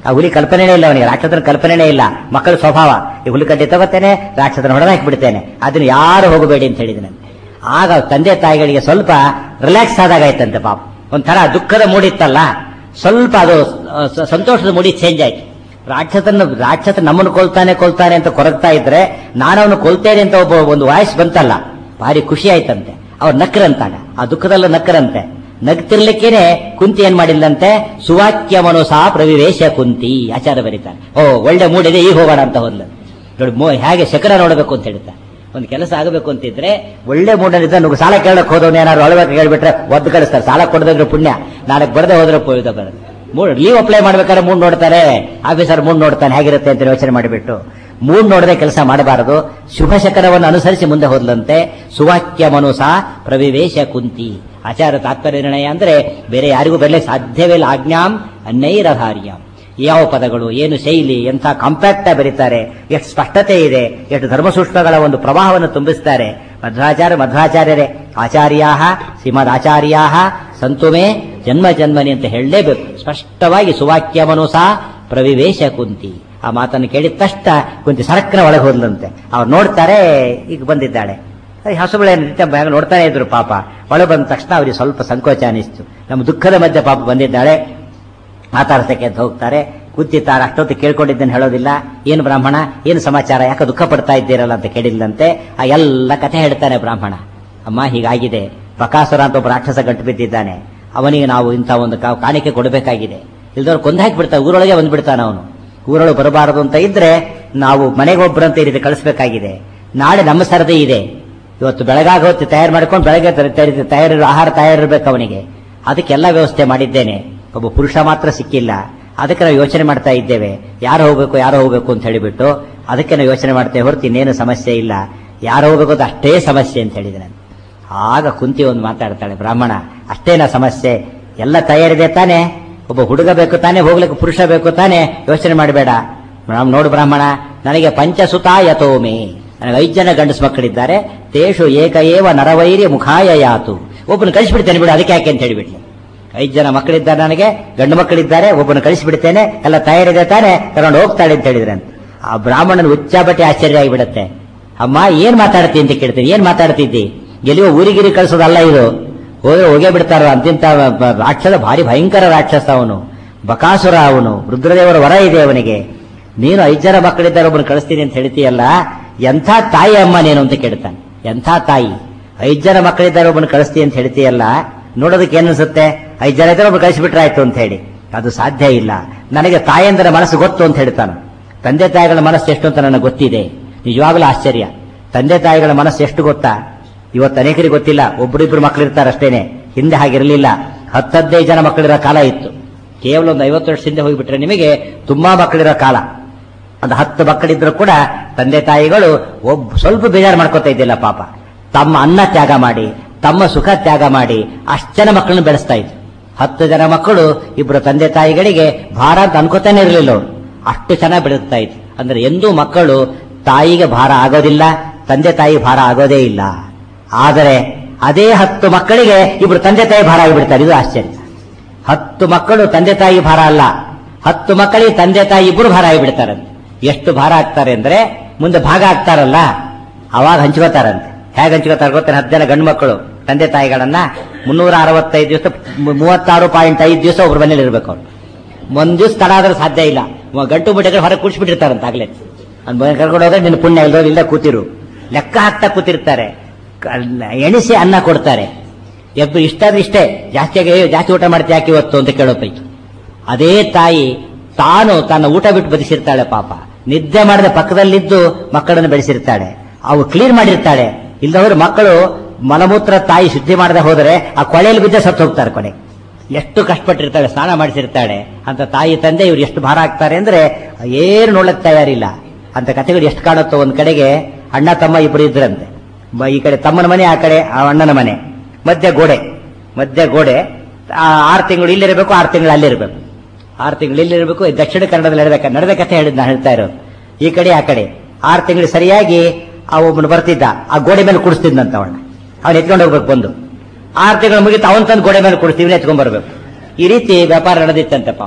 ಆ ಹುಲಿ ಕಲ್ಪನೆನೇ ಇಲ್ಲ ಅವನಿಗೆ ರಾಕ್ಷಸನ ಕಲ್ಪನೆನೇ ಇಲ್ಲ ಮಕ್ಕಳ ಸ್ವಭಾವ ಈ ಹುಲಿ ಕಡ್ಡಿ ತಗೋತೇನೆ ರಾಕ್ಷಸನ ಹೊಡೆದಾಕಿ ಬಿಡ್ತೇನೆ ಅದನ್ನ ಯಾರು ಹೋಗಬೇಡಿ ಅಂತ ಹೇಳಿದ ಆಗ ತಂದೆ ತಾಯಿಗಳಿಗೆ ಸ್ವಲ್ಪ ರಿಲ್ಯಾಕ್ಸ್ ಆದಾಗ ಆಯ್ತಂತೆ ಪಾಪ ಒಂಥರ ದುಃಖದ ಮೂಡಿತ್ತಲ್ಲ ಸ್ವಲ್ಪ ಅದು ಆ, ಸ- ಸಂತೋಷದ ಮೂಡಿ ಚೇಂಜ್ ಆಯ್ತು ರಾಕ್ಷಸನ ರಾಕ್ಷಸ ನಮ್ಮನ್ನು ಕೊಲ್ತಾನೆ ಕೊಲ್ತಾನೆ ಅಂತ ಕೊರಗ್ತಾ ಇದ್ರೆ ನಾನು ಅವನು ಕೊಲ್ತೇನೆ ಅಂತ ಒಬ್ಬ ಒಂದು ವಾಯ್ಸ್ ಬಂತಲ್ಲ ಭಾರಿ ಖುಷಿ ಆಯ್ತಂತೆ ಅವ್ರು ನಕ್ಕರಂತಾಗ ಆ ದುಃಖದಲ್ಲ ನಕ್ಕರಂತೆ ನಗ್ತಿರ್ಲಿಕ್ಕೇನೆ ಕುಂತಿ ಏನ್ ಮಾಡಿಲ್ಲಂತೆ ಸುವಾಕ್ಯ ಮನೋಸಾ ಪ್ರವಿವೇಶ ಕುಂತಿ ಆಚಾರ ಬರೀತಾರೆ ಓ ಒಳ್ಳೆ ಮೂಡಿದೆ ಈಗ ಹೋಗೋಣ ಅಂತ ಹೋದ್ಲು ನೋಡಿ ಮೋ- ಹೇಗೆ ಶಕರ ನೋಡಬೇಕು ಅಂತ ಹೇಳ್ತಾರೆ ಒಂದು ಕೆಲಸ ಆಗಬೇಕು ಅಂತಿದ್ರೆ ಒಳ್ಳೆ ಮೂಡನಿದ್ದ ನೀವು ಸಾಲ ಕೇಳಕ್ ಹೋದವನು ಏನಾದ್ರು ಅಳಬೇಕು ಹೇಳ್ಬಿಟ್ರೆ ಒದ್ದು ಕಳಿಸ್ತಾರೆ ಸಾಲ ಕೊಡದ್ರೆ ಪುಣ್ಯ ನಾಲ್ಕು ಬರದೆ ಹೋದ್ರೆ ಪುಣ್ಯ ಬರುತ್ತೆ ಮೂಡ್ ಲೀವ್ ಅಪ್ಲೈ ಮಾಡ್ಬೇಕಾದ್ರೆ ಮೂಡ್ ನೋಡ್ತಾರೆ ಆಫೀಸರ್ ಮೂಡ್ ನೋಡ್ತಾನೆ ಹೇಗಿರುತ್ತೆ ಅಂತ ಯೋಚನೆ ಮಾಡಿಬಿಟ್ಟು ಮೂಡ್ ನೋಡದೆ ಕೆಲಸ ಮಾಡಬಾರದು ಶುಭ ಶಕರವನ್ನು ಅನುಸರಿಸಿ ಮುಂದೆ ಹೋದ್ಲಂತೆ ಸುವಾಕ್ಯ ಮನುಸ ಪ್ರವಿವೇಶ ಕುಂತಿ ಆಚಾರ ತಾತ್ಪರ್ಯ ನಿರ್ಣಯ ಅಂದ್ರೆ ಬೇರೆ ಯಾರಿಗೂ ಬರಲಿಕ್ಕೆ ಸಾಧ್ಯವೇ ಇಲ್ಲ ಆಜ್ಞಾಂ ಅನ್ನೈರಧಾರ್ಯಂ ಯಾವ ಪದಗಳು ಏನು ಶೈಲಿ ಎಂಥ ಕಾಂಪ್ಯಾಕ್ಟ್ ಬರೀತಾರೆ ಎಷ್ಟು ಸ್ಪಷ್ಟತೆ ಇದೆ ಎಷ್ಟು ಧರ್ಮಸೂಕ್ಷ್ಮಗಳ ಒಂದು ಪ್ರವಾಹವನ್ನು ತುಂಬಿಸ್ತಾರೆ ಮಧ್ವಾಚಾರ್ಯ ಮಧ್ವಾಚಾರ್ಯರೇ ಆಚಾರ್ಯಾ ಶ್ರೀಮದ್ ಆಚಾರ್ಯಾ ಸಂತುಮೇ ಜನ್ಮ ಜನ್ಮನಿ ಅಂತ ಹೇಳಲೇಬೇಕು ಸ್ಪಷ್ಟವಾಗಿ ಸುವಾಕ್ಯ ಮನುಸ ಪ್ರವಿವೇಶ ಕುಂತಿ ಆ ಮಾತನ್ನು ಕೇಳಿದ ತಕ್ಷಣ ಕುಂತಿ ಸರಕ್ನ ಒಳಗೆ ಹೋದ್ಲಂತೆ ಅವ್ರು ನೋಡ್ತಾರೆ ಈಗ ಬಂದಿದ್ದಾಳೆ ಹಸುಗಳೇ ನಿತ್ಯ ಬ್ಯಾಗ್ ನೋಡ್ತಾನೆ ಇದ್ರು ಪಾಪ ಒಳಗೆ ಬಂದ ತಕ್ಷಣ ಅವರಿಗೆ ಸ್ವಲ್ಪ ಸಂಕೋಚ ಅನಿಸ್ತು ನಮ್ಮ ದುಃಖದ ಮಧ್ಯೆ ಪಾಪ ಬಂದಿದ್ದಾಳೆ ಮಾತಾಡ್ಸಕ್ಕೆ ಅಂತ ಹೋಗ್ತಾರೆ ಕೂತಿದ್ದಾರೆ ಅಷ್ಟೊತ್ತು ಕೇಳ್ಕೊಂಡಿದ್ದೇನೆ ಹೇಳೋದಿಲ್ಲ ಏನು ಬ್ರಾಹ್ಮಣ ಏನು ಸಮಾಚಾರ ಯಾಕೆ ದುಃಖ ಪಡ್ತಾ ಇದ್ದೀರಲ್ಲ ಅಂತ ಕೇಳಿಲ್ಲಂತೆ ಆ ಎಲ್ಲ ಕಥೆ ಹೇಳ್ತಾನೆ ಬ್ರಾಹ್ಮಣ ಅಮ್ಮ ಹೀಗಾಗಿದೆ ಬಕಾಸುರ ಅಂತ ಒಬ್ಬ ರಾಕ್ಷಸ ಗಂಟು ಬಿದ್ದಿದ್ದಾನೆ ಅವನಿಗೆ ನಾವು ಇಂಥ ಒಂದು ಕಾ- ಕಾಣಿಕೆ ಕೊಡಬೇಕಾಗಿದೆ ಇಲ್ದವ್ರು ಕೊಂದು ಹಾಕಿಬಿಡ್ತಾನೆ ಊರೊಳಗೆ ಬಂದ್ಬಿಡ್ತಾನೆ ಅವನು ಊರೊಳಗೆ ಬರಬಾರದು ಅಂತ ಇದ್ರೆ ನಾವು ಮನೆಗೆ ಒಬ್ಬರಂತ ಈ ರೀತಿ ಕಳಿಸ್ಬೇಕಾಗಿದೆ ನಾಳೆ ನಮ್ಮ ಸರದಿ ಇದೆ ಇವತ್ತು ಬೆಳಗಾಗ ಹೊತ್ತು ತಯಾರು ಮಾಡ್ಕೊಂಡು ಬೆಳಗ್ಗೆ ತ- ತಯಾರಿ- ತಯಾರಿ ಆಹಾರ ತಯಾರಿರ್ಬೇಕು ಅವನಿಗೆ ಅದಕ್ಕೆಲ್ಲ ವ್ಯವಸ್ಥೆ ಮಾಡಿದ್ದೇನೆ ಒಬ್ಬ ಪುರುಷ ಮಾತ್ರ ಸಿಕ್ಕಿಲ್ಲ ಅದಕ್ಕೆ ನಾವು ಯೋಚನೆ ಮಾಡ್ತಾ ಇದ್ದೇವೆ ಯಾರು ಹೋಗ್ಬೇಕು ಯಾರು ಹೋಗ್ಬೇಕು ಅಂತ ಹೇಳಿಬಿಟ್ಟು ಅದಕ್ಕೆ ನಾವು ಯೋಚನೆ ಮಾಡ್ತೇವೆ ಹೊರತು ಇನ್ನೇನು ಸಮಸ್ಯೆ ಇಲ್ಲ ಯಾರು ಹೋಗ್ಬೇಕು ಅಂತ ಅಷ್ಟೇ ಸಮಸ್ಯೆ ಅಂತ ಹೇಳಿದೆ ನಾನು ಆಗ ಕುಂತಿ ಒಂದು ಮಾತಾಡ್ತಾಳೆ ಬ್ರಾಹ್ಮಣ ಅಷ್ಟೇನ ಸಮಸ್ಯೆ ಎಲ್ಲ ತಯಾರಿದೆ ತಾನೆ ಒಬ್ಬ ಹುಡುಗ ಬೇಕು ತಾನೆ ಹೋಗ್ಲಿಕ್ಕೆ ಪುರುಷ ಬೇಕು ತಾನೆ ಯೋಚನೆ ಮಾಡಬೇಡ ನೋಡು ಬ್ರಾಹ್ಮಣ ನನಗೆ ಪಂಚಸುತ ಯತೋಮೆ ನನಗೆ ಐದು ಜನ ಗಂಡಸು ಮಕ್ಕಳಿದ್ದಾರೆ ತೇಷು ಏಕ ಏವ ನರವೈರ್ಯ ಮುಖಾಯ ಯಾತು ಒಬ್ಬನ ಕಳಿಸ್ಬಿಡ್ತೇನೆ ಬಿಡು ಅದಕ್ಕೆ ಯಾಕೆ ಅಂತ ಹೇಳಿಬಿಟ್ಲು ಐದು ಜನ ಮಕ್ಕಳಿದ್ದಾರೆ ನನಗೆ ಗಂಡು ಮಕ್ಕಳಿದ್ದಾರೆ ಒಬ್ಬನ ಕಳಿಸಿಬಿಡ್ತೇನೆ ಎಲ್ಲ ತಯಾರಿದೆ ತಾನೆ ತಗೊಂಡು ಹೋಗ್ತಾಳೆ ಅಂತ ಹೇಳಿದ್ರೆ ಆ ಬ್ರಾಹ್ಮಣನ ಉಚ್ಚಾಬಟ್ಟೆ ಆಶ್ಚರ್ಯ ಆಗಿಬಿಡುತ್ತೆ ಅಮ್ಮ ಏನ್ ಮಾತಾಡ್ತಿ ಅಂತ ಕೇಳ್ತೀನಿ ಏನ್ ಮಾತಾಡ್ತಿದ್ದಿ ಎಲ್ಲಿಯೋ ಊರಿಗಿರಿ ಕಳಿಸೋದಲ್ಲ ಇದು ಹೋಗಿ ಹೋಗೇ ಬಿಡ್ತಾರ ಅಂತಿಂತ ಬ- ರಾಕ್ಷಸ ಭಾರಿ ಭಯಂಕರ ರಾಕ್ಷಸ ಅವನು ಬಕಾಸುರ ಅವನು ರುದ್ರದೇವರ ವರ ಇದೆ ಅವನಿಗೆ ನೀನು ಐದು ಜನ ಮಕ್ಕಳಿದ್ದಾರೆ ಒಬ್ಬನು ಕಳಿಸ್ತೀನಿ ಅಂತ ಹೇಳ್ತೀಯಲ್ಲ ಎಂಥ ತಾಯಿ ಅಮ್ಮ ನೀನು ಅಂತ ಕೇಳ್ತಾನೆ ಎಂಥ ತಾಯಿ ಐದು ಜನ ಮಕ್ಕಳಿದ್ದಾರೆ ಒಬ್ಬನು ಕಳಿಸ್ತೀನಿ ಅಂತ ಹೇಳ್ತೀಯಲ್ಲ ನೋಡೋದಕ್ಕೆ ಏನ್ ಅನ್ಸುತ್ತೆ ಐದು ಜನ ಇದ್ದಾರೆ ಒಬ್ಬರು ಕಳಿಸಿಬಿಟ್ರೆ ಆಯ್ತು ಅಂತ ಹೇಳಿ ಅದು ಸಾಧ್ಯ ಇಲ್ಲ ನನಗೆ ತಾಯಂದರ ಮನಸ್ಸು ಗೊತ್ತು ಅಂತ ಹೇಳ್ತಾನೆ ತಂದೆ ತಾಯಿಗಳ ಮನಸ್ಸು ಎಷ್ಟು ಅಂತ ನನಗೆ ಗೊತ್ತಿದೆ ನಿಜವಾಗ್ಲೂ ಆಶ್ಚರ್ಯ ತಂದೆ ತಾಯಿಗಳ ಮನಸ್ಸು ಎಷ್ಟು ಗೊತ್ತಾ ಇವತ್ತು ಅನೇಕರಿಗೆ ಗೊತ್ತಿಲ್ಲ ಒಬ್ಬರಿಬ್ರು ಮಕ್ಕಳಿರ್ತಾರೆ ಅಷ್ಟೇನೆ ಹಿಂದೆ ಹಾಗಿರಲಿಲ್ಲ ಹತ್ತದೈದು ಜನ ಮಕ್ಕಳಿರೋ ಕಾಲ ಇತ್ತು ಕೇವಲ ಒಂದು ಐವತ್ತು ವರ್ಷ ಹಿಂದೆ ಹೋಗಿಬಿಟ್ರೆ ನಿಮಗೆ ತುಂಬಾ ಮಕ್ಕಳಿರೋ ಕಾಲ ಒಂದು ಹತ್ತು ಮಕ್ಕಳಿದ್ರು ಕೂಡ ತಂದೆ ತಾಯಿಗಳು ಒಬ್ಬ ಸ್ವಲ್ಪ ಬೇಜಾರು ಮಾಡ್ಕೋತಾ ಇದ್ದಿಲ್ಲ ಪಾಪ ತಮ್ಮ ಅನ್ನ ತ್ಯಾಗ ಮಾಡಿ ತಮ್ಮ ಸುಖ ತ್ಯಾಗ ಮಾಡಿ ಅಷ್ಟು ಜನ ಮಕ್ಕಳನ್ನು ಬೆಳೆಸ್ತಾ ಇದ್ರು ಹತ್ತು ಜನ ಮಕ್ಕಳು ಇಬ್ಬರು ತಂದೆ ತಾಯಿಗಳಿಗೆ ಭಾರ ಅಂತ ಅನ್ಕೋತಾನೆ ಇರಲಿಲ್ಲ ಅವರು ಅಷ್ಟು ಚೆನ್ನಾಗಿ ಬೆಳೆಸ್ತಾ ಇದ್ರು ಅಂದ್ರೆ ಎಂದೂ ಮಕ್ಕಳು ತಾಯಿಗೆ ಭಾರ ಆಗೋದಿಲ್ಲ ತಂದೆ ತಾಯಿ ಭಾರ ಆಗೋದೇ ಇಲ್ಲ ಆದರೆ ಅದೇ ಹತ್ತು ಮಕ್ಕಳಿಗೆ ಇಬ್ರು ತಂದೆ ತಾಯಿ ಭಾರ ಆಗಿಬಿಡ್ತಾರೆ ಇದು ಆಶ್ಚರ್ಯ ಹತ್ತು ಮಕ್ಕಳು ತಂದೆ ತಾಯಿ ಭಾರ ಅಲ್ಲ ಹತ್ತು ಮಕ್ಕಳಿಗೆ ತಂದೆ ತಾಯಿ ಇಬ್ಬರು ಭಾರ ಆಗಿಬಿಡ್ತಾರೆ ಎಷ್ಟು ಭಾರ ಆಗ್ತಾರೆ ಅಂದ್ರೆ ಮುಂದೆ ಭಾಗ ಆಗ್ತಾರಲ್ಲ ಅವಾಗ ಹಂಚ್ಕೋತಾರಂತೆ ಹೇಗೆ ಹಂಚ್ಕೋತಾರೆ ಗೊತ್ತೇನೆ ಹತ್ತು ಜನ ಗಂಡು ಮಕ್ಕಳು ತಂದೆ ತಾಯಿಗಳನ್ನ ಮುನ್ನೂರ ಅರವತ್ತೈದು ದಿವಸ ಮು- ಮೂವತ್ತಾರು ಪಾಯಿಂಟ್ ಐದು ದಿವಸ ಒಬ್ರು ಮನೇಲಿ ಇರ್ಬೇಕು ಅವ್ರು ಒಂದ್ ದಿವಸ ತಡ ಆದ್ರೆ ಸಾಧ್ಯ ಇಲ್ಲ ಮ- ಗಂಟು ಮುಟ್ಟೆ ಹೊರಗೆ ಕುಡಿಸ್ಬಿಟ್ಟಿರ್ತಾರಂತ ಆಗ್ಲೇ ಅವ್ನ್ ಮನೆ ಕರ್ಕೊಂಡು ಹೋದ್ರೆ ನಿನ್ನ ಪುಣ್ಯ ಇಲ್ದೋ ಇಲ್ಲ ಕೂತಿರು ಲೆಕ್ಕ ಹಾಕ್ತಾ ಕೂತಿರ್ತಾರೆ ಕ- ಎಣಿಸಿ ಅನ್ನ ಕೊಡ್ತಾರೆ ಎಬ್ಬ ಇಷ್ಟ ಅಂದ್ರೆ ಇಷ್ಟೇ ಜಾಸ್ತಿ ಆಗಿ "ಏ, ಜಾಸ್ತಿ ಊಟ ಮಾಡ್ತೀಯ ಯಾಕೆ ಇವತ್ತು ಅಂತ ಕೇಳೋ ಪೈಕಿ ಅದೇ ತಾಯಿ ತಾನು ತನ್ನ ಊಟ ಬಿಟ್ಟು ಬದಿಸಿರ್ತಾಳೆ ಪಾಪ ನಿದ್ದೆ ಮಾಡದ ಪಕ್ಕದಲ್ಲಿದ್ದು ಮಕ್ಕಳನ್ನು ಬೆಳೆಸಿರ್ತಾಳೆ ಅವು ಕ್ಲೀನ್ ಮಾಡಿರ್ತಾಳೆ ಇಲ್ಲದವರು ಮಕ್ಕಳು ಮಲಮೂತ್ರ ತಾಯಿ ಶುದ್ಧಿ ಮಾಡದೆ ಹೋದರೆ ಆ ಕೊಳೆಯಲ್ಲಿ ಬಿದ್ದ ಸತ್ತು ಹೋಗ್ತಾರೆ ಕೊನೆ ಎಷ್ಟು ಕಷ್ಟಪಟ್ಟಿರ್ತಾಳೆ ಸ್ನಾನ ಮಾಡಿಸಿರ್ತಾಳೆ ಅಂತ ತಾಯಿ ತಂದೆ ಇವ್ರು ಎಷ್ಟು ಭಾರ ಆಗ್ತಾರೆ ಅಂದ್ರೆ ಏನು ನೋಡಕ್ ತಯಾರಿಲ್ಲ ಅಂತ ಕಥೆಗಳು ಎಷ್ಟು ಕಾಣುತ್ತೋ ಒಂದ್ ಕಡೆಗೆ ಅಣ್ಣ ತಮ್ಮ ಇಬ್ರು ಇದ್ರಂತೆ ಬ- ಈ ಕಡೆ ತಮ್ಮನ ಮನೆ ಆ ಕಡೆ ಆ ಅಣ್ಣನ ಮನೆ ಮಧ್ಯ ಗೋಡೆ ಮಧ್ಯ ಗೋಡೆ ಆ ಆರು ತಿಂಗಳು ಇಲ್ಲಿರಬೇಕು ಆರು ತಿಂಗಳು ಅಲ್ಲಿರಬೇಕು ಆರು ತಿಂಗಳು ಇಲ್ಲಿರಬೇಕು ದಕ್ಷಿಣ ಕನ್ನಡದಲ್ಲಿ ನಡೆದ ನಡೆದ ಕಥೆ ಹೇಳಿದ್ ನಾನು ಹೇಳ್ತಾ ಇರೋದು ಈ ಕಡೆ ಆ ಕಡೆ ಆರು ತಿಂಗಳು ಸರಿಯಾಗಿ ಆ ಒಬ್ಬನು ಬರ್ತಿದ್ದ ಆ ಗೋಡೆ ಮೇಲೆ ಕುಡಿಸ್ತಿದ್ದಂತ ಅವನ್ನ ಅವನು ಎತ್ಕೊಂಡು ಹೋಗ್ಬೇಕು ಬಂದು ಆರು ತಿಂಗಳು ಮುಗಿತು ಅವನ್ ತಂದು ಗೋಡೆ ಮೇಲೆ ಕುಡಿಸ್ತೀವಿ ಎತ್ಕೊಂಡ್ ಬರ್ಬೇಕು ಈ ರೀತಿ ವ್ಯಾಪಾರ ನಡೆದಿತ್ತಂತೆ ಪಾಪ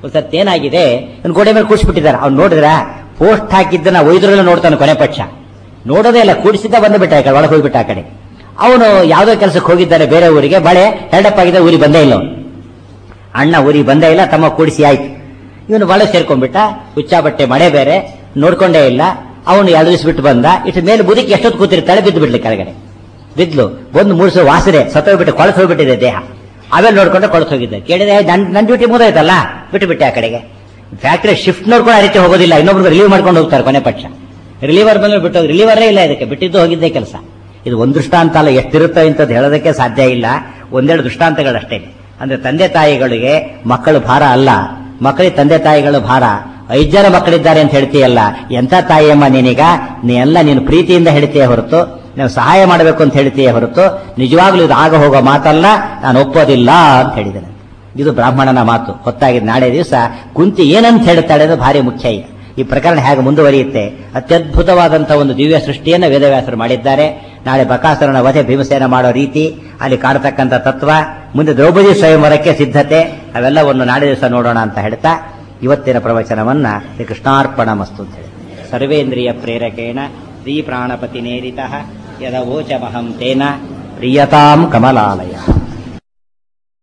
ಒಂದ್ಸತಿ ಏನಾಗಿದೆ ಇವ್ನು ಗೋಡೆ ಮೇಲೆ ಕೂಡಿಸ್ಬಿಟ್ಟಿದ್ದಾರೆ ಅವ್ನು ನೋಡಿದ್ರ ಪೋಸ್ಟ್ ಹಾಕಿದ್ದನ್ನ ಒಯ್ದ್ರಲ್ಲ ನೋಡ್ತಾನೆ ಕೊನೆ ಪಕ್ಷ ನೋಡೋದೇ ಇಲ್ಲ ಕೂಡಿಸಿದ್ದ ಬಂದುಬಿಟ್ಟ ಆ ಕಡೆ ಒಳಗೆ ಹೋಗ್ಬಿಟ್ಟ ಆ ಕಡೆ ಅವನು ಯಾವುದೋ ಕೆಲಸಕ್ಕೆ ಹೋಗಿದ್ದಾನೆ ಬೇರೆ ಊರಿಗೆ ಬಳೆ ಹೆಲ್ಡಪ್ ಆಗಿದೆ ಊರಿಗೆ ಬಂದೇ ಇಲ್ಲ ಅವ್ನು. ಅಣ್ಣ ಊರಿಗೆ ಬಂದೇ ಇಲ್ಲ ತಮ್ಮ ಕೂಡಿಸಿ ಆಯ್ತು ಇವನು ಒಳಗೆ ಸೇರ್ಕೊಂಡ್ಬಿಟ್ಟ ಹುಚ್ಚ ಬಟ್ಟೆ ಮಳೆ ಬೇರೆ ನೋಡ್ಕೊಂಡೇ ಇಲ್ಲ ಅವನು ಎರಡು ದಿವಸ ಬಿಟ್ಟು ಬಂದ ಇಟ್ಟು ಮೇಲೆ ಬುದಿಕ್ಕೆ ಎಷ್ಟೊತ್ತು ಕೂತಿರ್ತಾಳೆ ಬಿದ್ದು ಬಿಡ್ಲಿ ಕೆಳಗಡೆ ಬಿದ್ಲು ಒಂದು ಮೂಡಿಸೋ ವಾಸನೆ ಸತ್ತೋಗ್ಬಿಟ್ಟು ಕೊಳತು ಹೋಗ್ಬಿಟ್ಟಿದೆ ದೇಹ ಆಮೇಲೆ ನೋಡ್ಕೊಂಡು ಕೊಳತು ಹೋಗಿದ್ದೆ ಕೇಳಿದೆ ನನ್ ನನ್ನ ಡ್ಯೂಟಿ ಮುಗಿದೋಯ್ತಲ್ಲ ಬಿಟ್ಟು ಬಿಟ್ಟೆ ಆ ಕಡೆಗೆ ಫ್ಯಾಕ್ಟ್ರಿ ಶಿಫ್ಟ್ ನೋಡ್ಕೊಂಡು ಆ ರೀತಿ ಹೋಗೋದಿಲ್ಲ ಇನ್ನೊಬ್ರು ರಿಲೀವ್ ಮಾಡ್ಕೊಂಡು ಹೋಗ್ತಾರೆ ಕೊನೆ ಪಕ್ಷ ರಿಲೀವರ್ ಬಂದ್ರೆ ಬಿಟ್ಟು ರಿಲೀವರೇ ಇಲ್ಲ ಇದಕ್ಕೆ ಬಿಟ್ಟಿದ್ದು ಹೋಗಿದ್ದೆ ಕೆಲಸ ಇದು ಒಂದು ದೃಷ್ಟಾಂತ ಅಲ್ಲ ಎಷ್ಟಿರುತ್ತೋ ಇಂಥದ್ದು ಹೇಳೋದಕ್ಕೆ ಸಾಧ್ಯ ಇಲ್ಲ ಒಂದೆರಡು ದೃಷ್ಟಾಂತಗಳಷ್ಟೇ ಅಂದ್ರೆ ತಂದೆ ತಾಯಿಗಳಿಗೆ ಮಕ್ಕಳು ಭಾರ ಅಲ್ಲ ಮಕ್ಕಳಿಗೆ ತಂದೆ ತಾಯಿಗಳು ಭಾರ ಐದು ಜನ ಮಕ್ಕಳಿದ್ದಾರೆ ಅಂತ ಹೇಳ್ತೀಯಲ್ಲ ಎಂಥ ತಾಯಿಯಮ್ಮ ನೀನೀಗ ನೀ ಎಲ್ಲ ನೀನು ಪ್ರೀತಿಯಿಂದ ಹೇಳ್ತೀಯ ಹೊರತು ನೀವು ಸಹಾಯ ಮಾಡಬೇಕು ಅಂತ ಹೇಳ್ತೀಯ ಹೊರತು ನಿಜವಾಗ್ಲೂ ಇದು ಆಗ ಹೋಗೋ ಮಾತಲ್ಲ ನಾನು ಒಪ್ಪೋದಿಲ್ಲ ಅಂತ ಹೇಳಿದ್ದೇನೆ ಇದು ಬ್ರಾಹ್ಮಣನ ಮಾತು ಹೊತ್ತಾಗಿದ್ದು ನಾಳೆ ದಿವಸ ಕುಂತಿ ಏನಂತ ಹೇಳ್ತಾಳೆ ಅದು ಭಾರಿ ಮುಖ್ಯ ಈಗ ಈ ಪ್ರಕರಣ ಹೇಗೆ ಮುಂದುವರಿಯುತ್ತೆ ಅತ್ಯದ್ಭುತವಾದಂತಹ ಒಂದು ದಿವ್ಯ ಸೃಷ್ಟಿಯನ್ನು ವೇದವ್ಯಾಸರು ಮಾಡಿದ್ದಾರೆ ನಾಳೆ ಬಕಾಸುರನ ವಧೆ ಭೀಮಸೇನ ಮಾಡೋ ರೀತಿ ಅಲ್ಲಿ ಕಾಣತಕ್ಕಂಥ ತತ್ವ ಮುಂದೆ ದ್ರೌಪದಿ ಸ್ವಯಂವರಕ್ಕೆ ಸಿದ್ಧತೆ ಅವೆಲ್ಲವನ್ನು ನಾಳೆ ದಿವಸ ನೋಡೋಣ ಅಂತ ಹೇಳ್ತಾ ಇವತ್ತಿನ ಪ್ರವಚನವನ್ನ ಶ್ರೀ ಕೃಷ್ಣಾರ್ಪಣ ಮಸ್ತು ಅಂತ ಹೇಳಿ ಸರ್ವೇಂದ್ರಿಯ ಪ್ರೇರಕೇಣ ಶ್ರೀ ಪ್ರಾಣಪತಿ ನೇರಿತ ಯದವೋಚಮಹಂ ತೇನ ಪ್ರಿಯತಾಂ ಕಮಲಾಲಯ